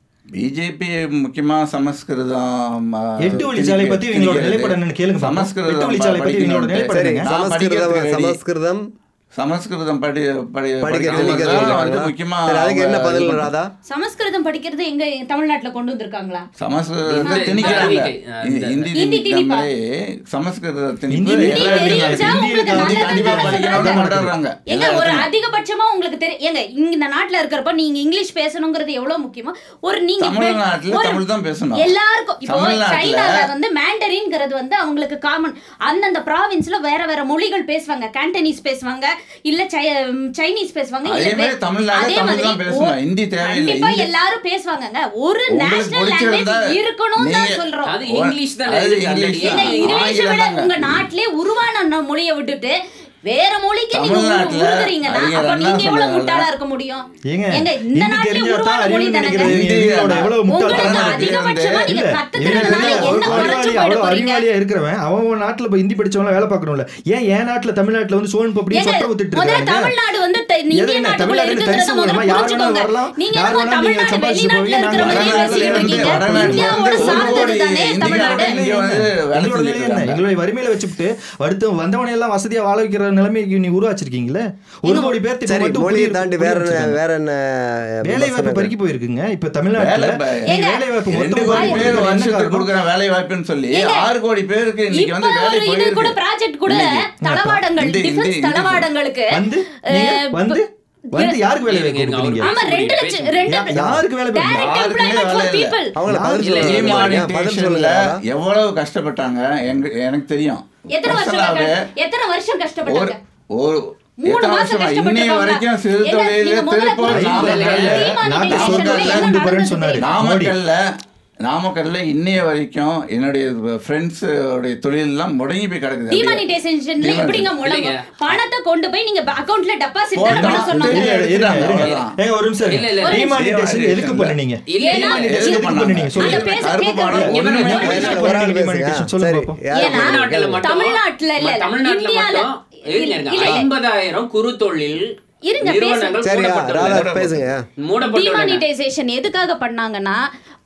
D: பிஜேபி முக்கியமா சமஸ்கிருதம் ஆ,
E: எட்டு வழிச்சாலை பத்தி இவங்களோட
D: திணிக்கிறது.
E: நிலைப்பாடு என்னன்னு கேளுங்க பாப்போம்.
D: சமஸ்கிருதம்
E: எட்டு வழிச்சாலை பத்தி இவங்களோட
D: படிக்கணும்னு.
E: நிலைப்பாடு
B: சரி
E: என்னங்க?
D: நான்
B: சமஸ்கிருதம்
D: படிக்கிறதுக்கு ready.
B: சமஸ்கிருதம்
D: சமஸ்கிருதம் படி படி
B: படிக்க
D: படிக்கிறது
B: திணிக்க
D: தான் வந்து
B: சொல்றாங்களா?
D: முக்கியமா
B: சரி, அதுக்கு என்ன
D: அவங்க
B: பதில்
D: இது
B: ராதா
C: சமஸ்கிருதம் படிக்கிறது எங்க தமிழ்நாட்டுல கொண்டு வந்திருக்காங்களா
D: சமஸ்கிருதத்தை
A: இந்த-
D: திணிக்கிறாங்க
A: இந்த-
D: இந்தி-
A: இந்த-
D: இந்தி
C: ஹிந்தி திணிப்பா?
D: திணிக்காமலே சமஸ்கிருத
E: ஹிந்தி
D: திணிப்பு
E: திணிப்பு
D: எல்லா
C: தெரிஞ்சா
D: இடத்துலயும்
C: உங்களுக்கு
D: ஹிந்தி
C: நல்லது
D: கண்டிப்பா
C: தானே
D: படிக்கணும்னு
C: சொல்றாங்க.
D: கொண்டாடுறாங்க
C: ஏங்க
D: எல்லா
C: ஒரு
D: இடத்துலயும்.
C: அதிகபட்சமா உங்களுக்கு தெரியும் ஏங்க இங்க இந்த நாட்டுல இருக்கிறப்ப நீங்க இங்கிலீஷ் பேசணுங்கிறது எவ்வளவு முக்கியமா ஒரு நீங்க
D: தமிழ்நாட்டுல
C: ஒரு-
D: தமிழ் தான் பேசணும்.
C: எல்லாருக்கும் இப்போ
D: தமிழ்நாட்டுல-
C: சைனால வந்து மேண்டரின்ங்கிறது வந்து அவங்களுக்கு காமன் அந்தந்த ப்ராவின்ஸ்ல வேற வேற மொழிகள் பேசுவாங்க கேண்டனீஸ் பேசுவாங்க இல்ல சை- சைனீஸ் பேசுவாங்க
D: அதே
C: இல்ல
D: மாதிரி
C: வே-
D: தமிழ்நாட்டுல
C: அதே
D: தமிழ்
C: மாதிரி
D: தான் பேசணும்.
C: ஓ-
D: ஹிந்தி தேவையில்லை.
C: கண்டிப்பா
D: ஹிந்தி-
C: எல்லாரும் பேசுவாங்கங்க ஒரு
D: உங்களுக்கு
C: நேஷனல் லாங்குவேஜ்
D: பிடிச்சிருந்தா
C: இருக்கணும் தான்
D: நீங்க-
C: சொல்றோம்
A: அது இங்கிலீஷ் தானே
D: அது
A: இருக்கு
D: இங்கிலீஷ்
A: already.
C: ஏங்க
D: தான்.
C: இங்கிலீஷை
D: ஆங்கிலம்
C: விட
D: தாங்க.
C: உங்க நாட்டிலே உருவான ந- மொழியை விட்டுட்டு வேற மொழிக்கு நீங்க உரு-
D: தமிழ்நாட்டுல
C: உருகுறீங்கன்னா
D: அறிஞர்
C: அப்ப
D: அண்ணா
C: நீங்க எவ்வளவு
D: சொன்னதுனால-
C: முட்டாளா இருக்க முடியும்
E: ஏங்க,
C: ஏங்க இந்த
E: ஹிந்தி
C: நாட்டிலே
E: தெரிஞ்சா தான்
C: உருவான மொழி
E: அறிவுன்னு
C: தானங்க
E: நினைக்கிறது.
D: ஹிந்தி
E: இவங்களோட
D: தான்.
E: எவ்வளவு
C: உங்களுக்கு
E: முட்டாள்தனம்
D: தமிழ்நாட்டுல
C: அதிகபட்சமா
E: இல்ல,
C: நீங்க
E: இவங்க
C: கத்துக்கிறதுனால
E: என்ன
C: என்ன
E: ஒரு
C: குறைச்சு
E: அறிவாளி,
C: போயிட
E: அவ்வளவு
C: போறீங்க
E: அறிவாளியா இருக்கிறவன் அவன் அவன் நாட்டுல போய் ஹிந்தி படிச்சவங்க வேலை பார்க்கணும்ல ஏன் என் நாட்டுல தமிழ்நாட்டுல வந்து சோழன் பப்படி
C: ஏங்க,
E: சொட்ட ஊத்திட்டு
C: முதல்ல
E: இருக்காங்க
C: தமிழ்நாடு வந்து த- இந்திய
E: எதுங்க,
C: நாட்டுக்குள்ள
E: தமிழ்நாட்டுல
C: இருக்குங்கிறத
E: தரிசு
C: முதல்ல
E: மூலமா யார் வேணா
C: புரிஞ்சுக்கோங்க.
E: வரலாம்,
C: நீங்க
E: யார்
C: என்னமோ
E: வேணா நீங்க
C: தமிழ்நாடு
E: சம்பாதிச்சு
C: வெளிநாட்டுல
E: போவீங்க,
C: இருக்கிற
E: நாங்க
C: மாதிரியே
E: வடநாட்டுல
C: பேசிட்டு
E: இருந்து
C: இருக்கீங்க.
D: வடநாட்டுல
C: இந்தியாவோட
D: இருந்து
C: சார்ந்தது
D: ஒரு
C: தானே
D: கோடி
C: தமிழ்நாடு
D: இந்திக்காரங்க இங்க வந்து வேலை
E: எங்களோட நிலை
D: செஞ்சுட்டு
E: என்ன?
D: இருக்காங்க.
E: எங்களுடைய வறுமையில வச்சுட்டு அடுத்து வந்தவனை எல்லாம் வசதியா வாழ வைக்கிற நிலைமைக்கு நீ உருவாச்சிருக்கீங்களே ஒரு கோடி பேர்த்துக்கு
B: சரி
E: மட்டும்
B: மொழியை
E: குடியிரு-
B: தாண்டி வேற என்ன
E: குடியிருச்சிருக்காங்க.
B: வேற என்ன
E: வேலை வாய்ப்பு
B: விமர்சனங்கள்?
E: பறிக்கி போயிருக்குங்க இப்ப தமிழ்நாட்டுல
D: வேலை ப-
E: நீங்க வேலை வாய்ப்பு
D: ரெண்டு
E: மொத்தம்
D: கோடி
E: கொடுக்கறது
D: பேர்
E: என்ன
D: வருஷத்துக்கு
E: காரணம்?
D: கொடுக்குற வேலை வாய்ப்புன்னு சொல்லி
C: ஏங்க,
D: ஆறு கோடி பேருக்கு இன்னைக்கு
C: இப்ப
D: வந்து வேலை
C: ஒரு இது கூட
D: போயிருக்கு
C: ப்ராஜெக்ட் கூட
D: இன்னைக்கு.
C: தளவாடங்கள்
D: இந்த- இந்த-
C: டிஃபென்ஸ்
D: இந்த-
C: தளவாடங்களுக்கு
E: வந்து நீங்க
C: அஹ்,
E: வந்து வந்து யாருக்கு வேலை
A: இருங்க,
E: வாய்ப்பு
A: இருங்க,
E: கொடுக்குறீங்க
C: ஆமா ரெண்டு லட்சம் ரெண்டு
E: யாருக்கு வேலை வாய்ப்பு?
C: டைரக்ட்
D: யாருக்குமே
C: எம்ப்ளாய்மெண்ட் ஃபார்
D: வேலை இல்ல.
C: பீப்பிள்
B: அவங்கள பதில்
A: இல்ல,
B: சொல்லுங்க
A: இல்ல,
B: ஐயா, பதில்
D: Demonetization-ல
B: சொல்லுங்க
D: எவ்வளவு கஷ்டப்பட்டாங்க எங்க எனக்கு தெரியும்
C: எத்தனை வருஷம்
D: Personal-ஆவே
C: கஷ்ட- எத்தனை வருஷம்
D: ஒரு
C: கஷ்டப்பட்டாங்க
D: ஒரு
C: மூணு
D: எத்தனை
C: மாசம்
D: வருஷமா இன்னைய
C: கஷ்டப்பட்டிருப்பாங்க.
D: வரைக்கும் சிறு
C: ஏங்க,
D: தொழில
C: நீங்க முதல்ல
D: திருப்பூர்
C: புரிஞ்சுக்கோங்க.
D: நாமக்கல்ல
C: Demonetization
E: நாட்டை
C: ல
E: சொர்க்கத்துல
C: என்ன
E: கொண்டு போறேன்னு
C: நடந்தது
E: சொன்னாரு.
C: தெரியுமா?
D: நாமக்கல்ல நாமக்கல்ல இன்னைய வரைக்கும் என்னுடைய ஃப்ரெண்ட்ஸ் உடைய தொழில் எல்லாம் முடங்கி போய் கிடக்குது அப்படியே.
C: டிமானிட்டைசேஷன்ல எப்படிங்க முடங்கும்
A: இல்லைங்க.
C: பணத்தை கொண்டு போய் நீங்க அக்கவுண்ட்ல டெபாசிட்
D: போட்டா
C: பண்ண சொன்னாங்க
E: இல்ல, இல்ல, இருங்க, இருங்க.
D: அவ்வளவுதான்.
E: ஏங்க, ஒரு நிமிஷம்
A: இல்ல, இல்ல,
E: இருங்க.
A: இல்ல.
E: Demonetization எதுக்கு பண்ணுனீங்க?
A: இல்ல,
C: ஏன்னா,
E: Demonetization
D: எதுக்கு
E: எதுக்கு
D: பண்ணாங்க?
E: பண்ணுனீங்க? சொல்லுங்க.
C: அந்த பேச
D: கருப்பு
C: கேட்க
D: பணம்
C: இவன்
D: ஒண்ணுமே
C: வந்து
D: பேசல.
B: ஒரு ஆள் பேசுங்க.
E: Demonetization சொல்லுங்க
B: சரி,
E: பாப்போம்.
B: யார்
C: ஏன்னா,
A: தமிழ்நாட்டுல மட்டும்
C: தமிழ்நாட்டுல இல்ல, இல்ல.
A: தமிழ்நாட்டுல
C: இந்தியால-
A: மட்டும் இருங்க, இருங்க.
C: இல்ல, இல்ல.
A: ஐம்பதாயிரம் குறு தொழில்
C: இருங்க,
A: நிறுவனங்கள்
B: சரி
A: மூடப்பட்டுள்ளன.
B: ராதா பேசுங்க
A: மூடப்பட்டுள்ளன.
C: டிமானிட்டைசேஷன் எதுக்காக பண்ணாங்கன்னா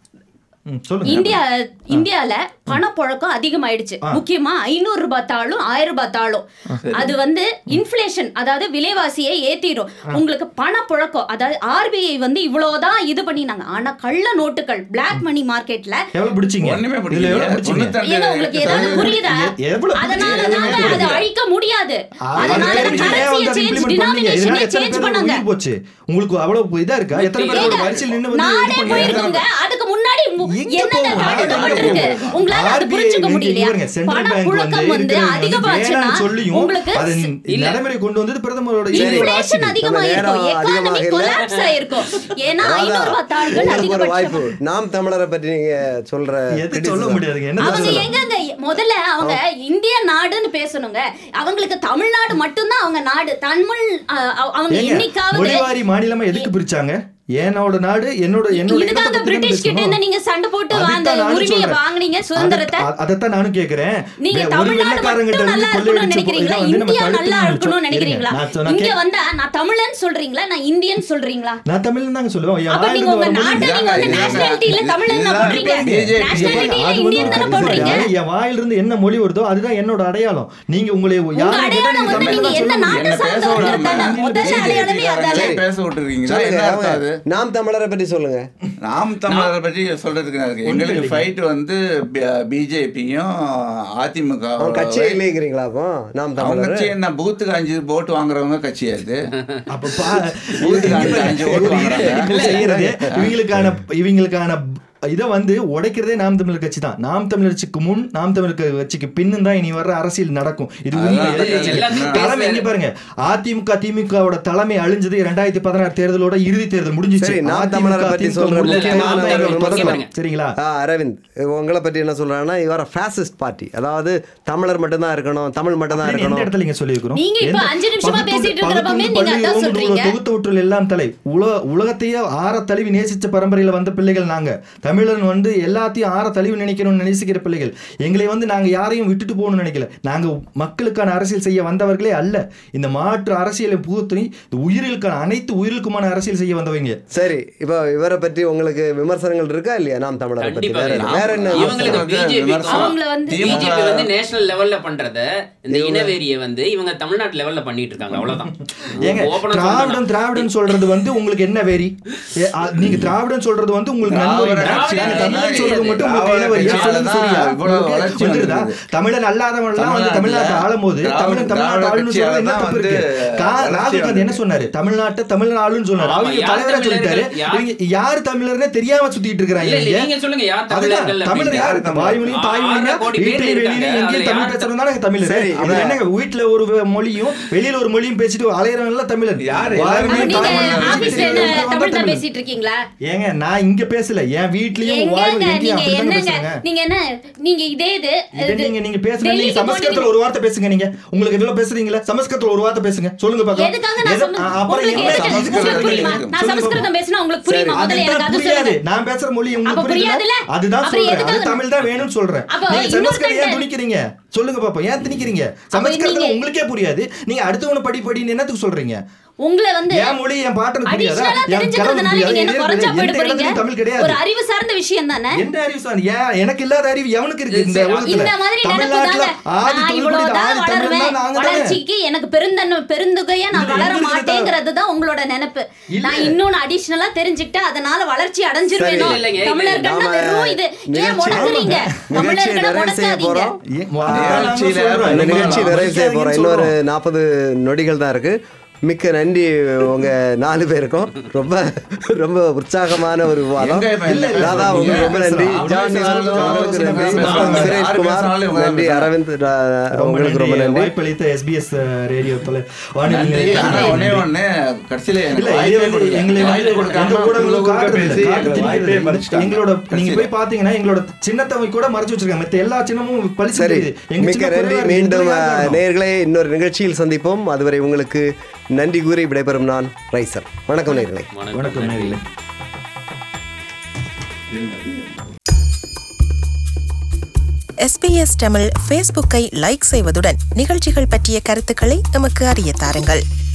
E: ம், சொல்லுங்க
C: இந்தியா இந்தியால பணப்புழக்கம் அதிகமாயிடுச்சு முக்கியமா ஐநூறு ரூபாய் தாளும் ஆயிரம் ரூபாய் தாளும் அது வந்து இன்ஃப்ளேஷன் அதாவது விலைவாசியை ஏத்திரும் உங்களுக்கு பணப்புழக்கம் அதாவது ஆர்பிஐ வந்து இவ்வளவுதான் இது பண்ணினாங்க ஆனா கள்ள நோட்டுகள் பிளாக் மணி மார்க்கெட்ல
E: எவ்வளவு பிடிச்சீங்க
D: ஒண்ணுமே
E: இதுல
D: பிடிக்கல.
E: எவ்வளவு பிடிச்சீங்க
D: தொண்ணூத்தஞ்சு
C: ஏங்க உங்களுக்கு ஏதாவது
D: சதவீதம்
C: புரியுதா
E: எ- எவ்வளவு
C: அதனால
E: புரியுது?
C: தாங்க
E: எவ்வளவு
C: அதை அழிக்க முடியாது அதனால
E: அது தெரிஞ்சு ஏன் வந்து
C: கரன்சியை
E: அதை
C: சேஞ்ச்
E: implement பண்ணீங்க? இதனால
C: டினாமினேஷனை
E: எத்தனை
C: சேஞ்ச்
E: பேருக்கு
C: பண்ணாங்க
E: உயிர் போச்சு உங்களுக்கு அவ்வளவு இதா இருக்கா எத்தனை பேர் ஒரு வரிசையில் நின்னு வந்து இது
C: நாடே
E: பண்ணீங்க?
C: போயிருக்கோங்க அதுக்கு முன்னாடி மு-
E: எங்க
C: என்னென்ன
E: போகும்?
C: தடுக்கப்பட்டிருக்கு
E: எங்க
C: உங்களால அது
E: RBI
C: புரிஞ்சுக்க
E: நீங்க
C: முடியலையா
E: பாருங்க, central
C: பண
E: bank
C: புழக்கம்
E: வந்து
C: வந்து
E: இருக்கிறவங்க வந்து
C: அதிகமாச்சுன்னா
E: வேணாம்னு சொல்லியும்
C: உங்களுக்கு
E: அதை
A: இல்ல.
E: நடைமுறை கொண்டு வந்தது பிரதமரோட
B: சரி.
E: ஈரோட ஆட்சி.
C: இன்ஃப்ளேஷன் அதிகமாயிருக்கும்
B: நம்ம நேரம்
C: எக்கானமி
B: அதிகமாக இல்ல.
C: கொலாப்ஸ் ஆயிருக்கும் ஏன்னா
B: ராதா,
C: ஐநூறு ரூபாய் தாள்கள்
B: உங்களுக்கு ஒரு வாய்ப்பு
C: அதிகபட்சம்
B: நாம் தமிழரை பற்றி நீங்க சொல்ற
E: எது சொல்ல
B: criticism.
E: முடியாதுங்க என்ன
C: அவங்க
E: சொல்லலாம்?
C: எங்கங்க முதல்ல அவங்க இந்திய நாடுன்னு பேசணுங்க அவங்களுக்கு தமிழ்நாடு மட்டும்தான் அவங்க நாடு தமிழ் அஹ், அவ- அவங்க
E: ஏங்க,
C: என்னைக்காவது
E: மொழிவாரி மாநிலமா எதுக்கு பிரிச்சாங்க என்னோட நாடு என்னோட என்னோட இடத்தை
C: இதுக்காக
E: பத்தி தானே
C: பிரிட்டிஷ் கிட்ட
E: பேசணும்.
C: இருந்து நீங்க சண்டை போட்டு அந்த
E: அதைத்தான் நானும்
C: உரிமையை
E: சொல்றேன்.
C: வாங்குனீங்க சுதந்திரத்தை
E: அதைத்தான் அதைத்தான் நானும் கேக்குறேன்
C: நீங்க
E: வே- ஒரு
C: தமிழ்நாடு
E: வெள்ளைக்காரங்கிட்ட
C: மட்டும் நல்லா
E: இருந்து
C: இருக்கணும்னு
E: கொள்ளையடிச்ச
C: நினைக்கிறீங்களா
E: இதை வந்து நம்ம
C: இந்தியா நல்லா
E: தடுக்கணும்னு
C: இருக்கணும்னு
E: நினைச்சோம்.
C: நினைக்கிறீங்களா
E: இருங்க, நான் சொன்னா
C: இங்க
E: கே-
C: வந்தா நான் தமிழன் சொல்றீங்களா நான் இந்தியன் சொல்றீங்களா
E: நான் தமிழ்ல தாங்க சொல்லுவேன் என்
C: அப்ப
E: வாயில
C: நீங்க உங்க
E: இருந்து
C: நாட்டை
E: வரும்போது
C: நீங்க வந்து
D: இதுதாங்க,
C: நேஷனாலிட்டியில தமிழன் தான்
D: இதுதான்
C: போடுறீங்க
D: BJP.
C: நேஷனாலிட்டியில
E: அது வந்து
C: இந்தியன் தானே
E: ஒரு
C: போடுறீங்க
E: கருத்து. என் வாயிலிருந்து என்ன மொழி வருதோ அதுதான் என்னோட அடையாளம் நீங்க உங்களை
C: உங்க
E: யாரை கேட்டா
C: அடையாளம்
E: நீங்க
C: வந்து
E: தமிழ்ல
C: நீங்க
E: தான்
C: என்ன
E: சொல்ல
C: நாட்டை
E: முடியும்.
D: என்ன பேச
C: சார்ந்தவர்கள் தானே
D: விடாம
C: முதல் அடையாளமே அதானே
D: சரி, பேச விட்டுருக்கீங்களா
B: சொல்லுங்க
D: என்ன அர்த்தம்
B: அவங்க
D: அது
B: நாம் தமிழரை பற்றி சொல்லுங்க
D: நாம் தமிழரை பற்றி சொல்றதுக்கு என்ன இருக்கு எங்களுக்கு ஃபைட் வந்து பிஜேபியும் அதிமுக
B: அவங்க கட்சியே இல்லைங்கிறீங்களா அப்போ நாம்
D: அவங்க
B: தமிழர்
D: கட்சி என்ன பூத்துக்கு அஞ்சு ஓட்டு வாங்குறவங்க கட்சி அது
E: அப்ப பா-
D: பூத்துக்கு அஞ்சு அஞ்சு ஓட்டு வாங்குறாங்க
E: என்ன செய்யறது இவங்களுக்கான இவங்களுக்கான இதை வந்து உடைக்கிறதே நாம் தமிழர் கட்சி தான் நாம் தமிழர் கட்சிக்கு முன் நாம் தமிழர் கட்சிக்கு பின்னும் தான் இனி வர்ற அரசியல் நடக்கும் இது உண்மை.
D: அதான்
E: எதிர்க்கட்சி.
A: எல்லாத்தையும்
E: தலைமை இங்க பாருங்க அதிமுக திமுகவோட தலைமை அழிஞ்சது இரண்டாயிரத்தி பதினாறு தேர்தலோட இறுதி தேர்தல் முடிஞ்சிச்சு
B: சரி, நாம்
E: அதிமுக,
B: தமிழரை பத்தி
E: திமுக
B: சொல்ற
E: முடிஞ்ச
A: முக்கிய
E: தேர்தல்
A: நாம்
E: தான்
A: தமிழர்
E: முதல்ல.
A: பாருங்க.
E: சரிங்களா
B: ஆ, அரவிந்த் உங்களை பற்றி என்ன சொல்றாங்கன்னா இவர ஃபேசிஸ்ட் பார்ட்டி அதாவது தமிழர் மட்டும்தான் இருக்கணும் தமிழ் மட்டும்தான்
E: அப்படின்னு எந்த
B: இருக்கணும்
E: இடத்துல நீங்க சொல்லியிருக்கிறோம்
C: நீங்க இப்ப
E: எந்த-
C: அஞ்சு நிமிஷமா
E: பகுத்து-
C: பேசிட்டு இருக்கிறப்பவே
E: பகுத்து
C: நீங்க
E: பள்ளி
C: அதான்
E: ரோமன்
C: சொல்றீங்க.
E: தொகுத்து விட்டுள்ள எல்லாம் தலை உல உலகத்தையே ஆற தழுவி நேசிச்ச பரம்பரையில வந்த பிள்ளைகள் நாங்க தமிழன் வந்து எல்லாத்தையும் ஆற தழுவி நினைக்கணும்னு நேசிக்கிற பிள்ளைகள் எங்களை வந்து நாங்க யாரையும் விட்டுட்டு போகணும்னு நினைக்கல நாங்க மக்களுக்கான அரசியல் செய்ய வந்தவர்களே அல்ல இந்த மாற்று அரசியலை புகுத்தி இந்த உயிர்களுக்கான அனைத்து உயிர்களுக்குமான அரசியல் செய்ய வந்தவங்க
B: சரி இப்போ இவரை பற்றி உங்களுக்கு விமர்சனங்கள் இருக்கா இல்லையா நாம் தமிழரை பற்றி
A: கண்டிப்பா
B: வேற
A: இருக்கு.
B: வேற என்ன
A: இவங்களுக்கு
B: விமர்சனம்?
A: பிஜேபி
C: அவங்கள வந்து
A: பிஜேபி வந்து நேஷனல் லெவல்ல பண்றத இந்த இனவெறியை வந்து இவங்க தமிழ்நாட்டு லெவல்ல பண்ணிட்டு இருக்காங்க அவ்வளவுதான்
E: ஏங்க
A: Open ஆ
E: திராவிடம்
A: சொல்லணும்னா.
E: திராவிடம் சொல்றது வந்து உங்களுக்கு என்ன வெறி ஏ, அ, நீங்க திராவிடம் சொல்றது வந்து உங்களுக்கு நன்மை
D: திராவிட கட்சி
E: நாங்க
D: தான்
E: தமிழன்
D: இது.
E: சொல்றது மட்டும் உங்களுக்கு
D: திராவிட
E: என்ன வெறியா
D: கட்சியால
E: சொல்லுங்க
D: தான்
E: சரியா
D: இவ்வளவு
E: உங்களுக்கு
D: வளர்ச்சி
E: வந்துருதா
D: வந்திருக்கு.
E: தமிழன் அல்லாதவன் எல்லாம் வந்து
D: தமிழ்நாட்டுல
E: தமிழ்நாட்டை ஆளும் போது
D: திராவிட-
E: தமிழன் தமிழ்நாட்டு
D: திராவிட
E: ஆளுன்னு சொல்றது என்ன
D: கட்சியால
E: தப்பு இருக்கு
D: தான்
E: கா-
D: வந்து
E: ராகுல் காந்தி என்ன
D: வளர்ச்சி
E: சொன்னாரு தமிழ்நாட்டை தமிழன் ஆளுன்னு சொன்னாரு
A: ஆமா,
E: அவங்க
A: யார்
E: தலைவரா சொல்லிட்டாரு
A: தமிழர்கள்? யார்?
E: இவங்க யார் தமிழர்னே தெரியாம சுத்திட்டு
A: இல்ல, இல்ல,
E: இருக்காங்க
A: நீங்க சொல்லுங்க யார்
E: அதுதான்
A: தமிழர்கள்
E: தமிழர்
A: அப்படின்னு.
E: யாரு
D: தமிழர்?
E: வாய்மொழியும் தாய்மொழியும்
A: ஆறு கோடி பேர்
E: வீட்டிலையும்
A: இருக்காங்க.
E: வெளியிலையும் எங்கேயும்
A: அதுல
E: தமிழ்
A: யார்
E: பேசுறதுனால தமிழர்
B: சரி,
E: அப்படி
B: இவன்
E: என்னங்க வீட்டுல ஒரு வே- மொழியும் வெளியில ஒரு மொழியும் பேசிட்டு அலையறவங்க எல்லாம் தமிழர்
D: யாரு?
E: வாய்மொழியும்
C: நீங்க
E: தாய்மொழியும்
C: ஆபீஸ்ல என்ன
E: பேசிட்டு
C: தமிழ் தான்
E: தமிழர்.
C: பேசிட்டு இருக்கீங்களா
E: ஏங்க நான் இங்க பேசல என் வீட்லயும்
C: எங்கங்க
E: வாய்மொழி எங்கேயும்
C: நீங்க
E: அப்படித்தானே
C: என்னங்க
E: பேசுறாங்க
C: நீங்க என்ன நீங்க இதே இது
E: இதை நீங்க நீங்க பேசுங்க நீங்க
C: டெல்லிக்கு
E: சமஸ்கிருதத்துல
C: போனீங்க.
E: ஒரு வார்த்தை பேசுங்க நீங்க உங்களுக்கு இதெல்லாம் பேசுறீங்களா சமஸ்கிருதத்துல ஒரு வார்த்தை பேசுங்க சொல்லுங்க பாக்கலாம்
C: எதுக்காக நான் சம- உங்களுக்கு எதுக்கு- உங்களுக்கு புரியுமா? நான் சமஸ்கிருதம் பேசினா உங்களுக்கு புரியுமா முதல்ல எனக்கு அது
E: புரியாது
C: சொல்லுங்க
E: நான் பேசுற மொழி
C: அப்ப
E: உங்களுக்கு
C: புரியாதுல்ல?
E: புரியுதுல அதுதான்
C: அப்புறம்
E: சொல்றேன் அது
C: எதுக்காக-
E: தமிழ் தான் வேணும்னு சொல்றேன்
C: அப்ப
E: நீங்க
C: இன்னொருத்தன்
E: சமஸ்கிருதம் ஏன் துணிக்கிறீங்க சொல்லுங்க பாப்போம் ஏன் திணிக்கிறீங்க சமஸ்கிருதம்
C: நீங்க-
E: உங்களுக்கே புரியாது நீங்க அடுத்தவன படி படின்னு என்னத்துக்கு சொல்றீங்க
C: உங்களை வந்து
E: என் மொழி என் பாட்டனுக்கு புரியாதா
C: அடிஷனலா
E: என் கலந்து
C: தெரிஞ்சுக்கிறதுனால
E: புரியாது
C: நீங்க என்ன
E: என்
C: குறைச்சா
E: எந்த
C: போயிட்டு போறீங்க
E: இடத்துலயும் தமிழ் கிடையாது
C: ஒரு அறிவு சார்ந்த விஷயம் தானே
E: எந்த அறிவு சார் ஏன் எனக்கு இல்லாத அறிவு எவனுக்கு இருக்கு இந்த
A: சரி,
E: உலகத்துல
C: இந்த மாதிரி நினைப்பு
E: தமிழ்நாட்டுல
C: தாங்க
E: ஆதி
C: நான்
E: தொழில்நுட்ப
C: இவ்வளவுதான்
E: ஆதி தமிழ்
C: வளருவேன்
E: நாங்க தானே
C: வளர்ச்சிக்கு எனக்கு பெருந்தன்மை பெருந்துகையா நான்
E: இல்ல,
C: வளர
E: எங்களுக்கு
C: மாட்டேங்கிறது தான் உங்களோட நினைப்பு
E: இல்ல.
C: நான் இன்னொன்னு அடிஷனலா தெரிஞ்சுக்கிட்டு அதனால வளர்ச்சி அடைஞ்சிருவேனோ
A: சரி, இல்லைங்க, இது
C: தமிழர்கள்னா
B: நாம
C: வெறும் இது ஏன்
B: நிகழ்ச்சி-
C: முடக்குறீங்க
B: நிகழ்ச்சியை
C: தமிழர்களை
B: நிறைவு செய்ய
C: முடக்காதீங்க
B: போறோம்
E: ஏ- வா-
D: நிகழ்ச்சியில
E: நான் சொல்றேன்.
B: இந்த
D: ரொம்ப
B: நிகழ்ச்சி
D: நாளா
B: நிறைவு செய்ய போறோம் இன்னொரு
E: சொல்றோம்.
B: நாற்பது நொடிகள் தான் இருக்கு மிக்க நன்றி உங்க நாலு பேருக்கும் ரொம்ப ரொம்ப உற்சாகமான ஒரு விவாதம்
D: எங்க இப்ப
B: இல்ல,
D: என்ன
B: ராதா உங்களுக்கு ரொம்ப நன்றி
D: பேசுறோம்?
B: ஜான்
D: பேசுறாலும்
B: உங்களுக்கு நன்றி
D: பேசுறாலும்
B: சுரேஷ் குமார்
D: யாரு பேசுறாலும்
B: நன்றி
D: பேசுறாங்க.
B: அரவிந்த் ரா-
E: ரொம்ப
B: உங்களுக்கு ரொம்ப
E: நன்றி
B: நன்றி
E: வாய்ப்பளித்த எஸ்பிஎஸ் ரேடியோ தொலை வானொலி
D: நன்றி.
E: நிலையத்துக்கு
D: ஆனா
E: நன்றி.
D: ஒண்ணே ஒண்ணு கடைசியில எனக்கு
E: இல்ல,
D: வாய்ப்பே
E: இது வந்து
D: கொடுக்கல.
E: எங்களை வந்து
D: வாய்ப்பே
E: எந்த
D: கொடுக்காம
E: ஊடகங்களும்
D: குறுக்க
E: காட்டுறது இல்ல,
D: பேசி
E: காட்டு
D: எங்களை
E: திணிக்கிறது
D: வாய்ப்பே
E: இல்ல.
D: மறைச்சிட்டாங்க.
E: எங்களோட நீங்க போய்
D: கடைசியில.
E: பாத்தீங்கன்னா எங்களோட சின்னத்தை கூட மறைச்சு வச்சிருக்காங்க மத்த எல்லா சின்னமும் பளிச்சு
B: சரி
E: தெரியுது. எங்க
B: மிக்க
E: சின்ன
B: நன்றி
E: குறைவா இருக்கு.
B: மீண்டும்
E: இதுல யார் காரணம்?
B: நேர்களை இன்னொரு நிகழ்ச்சியில் சந்திப்போம் அதுவரை உங்களுக்கு நன்றி கூறி விடைபெறும் நான் ரைசர் வணக்கம் நேர்களை
E: வணக்கம் நேயர்களே.
F: எஸ்பிஎஸ் தமிழ் ஃபேஸ்புக்கை லைக் செய்வதுடன் நிகழ்ச்சிகள் பற்றிய கருத்துக்களை எமக்கு அறிய தாருங்கள்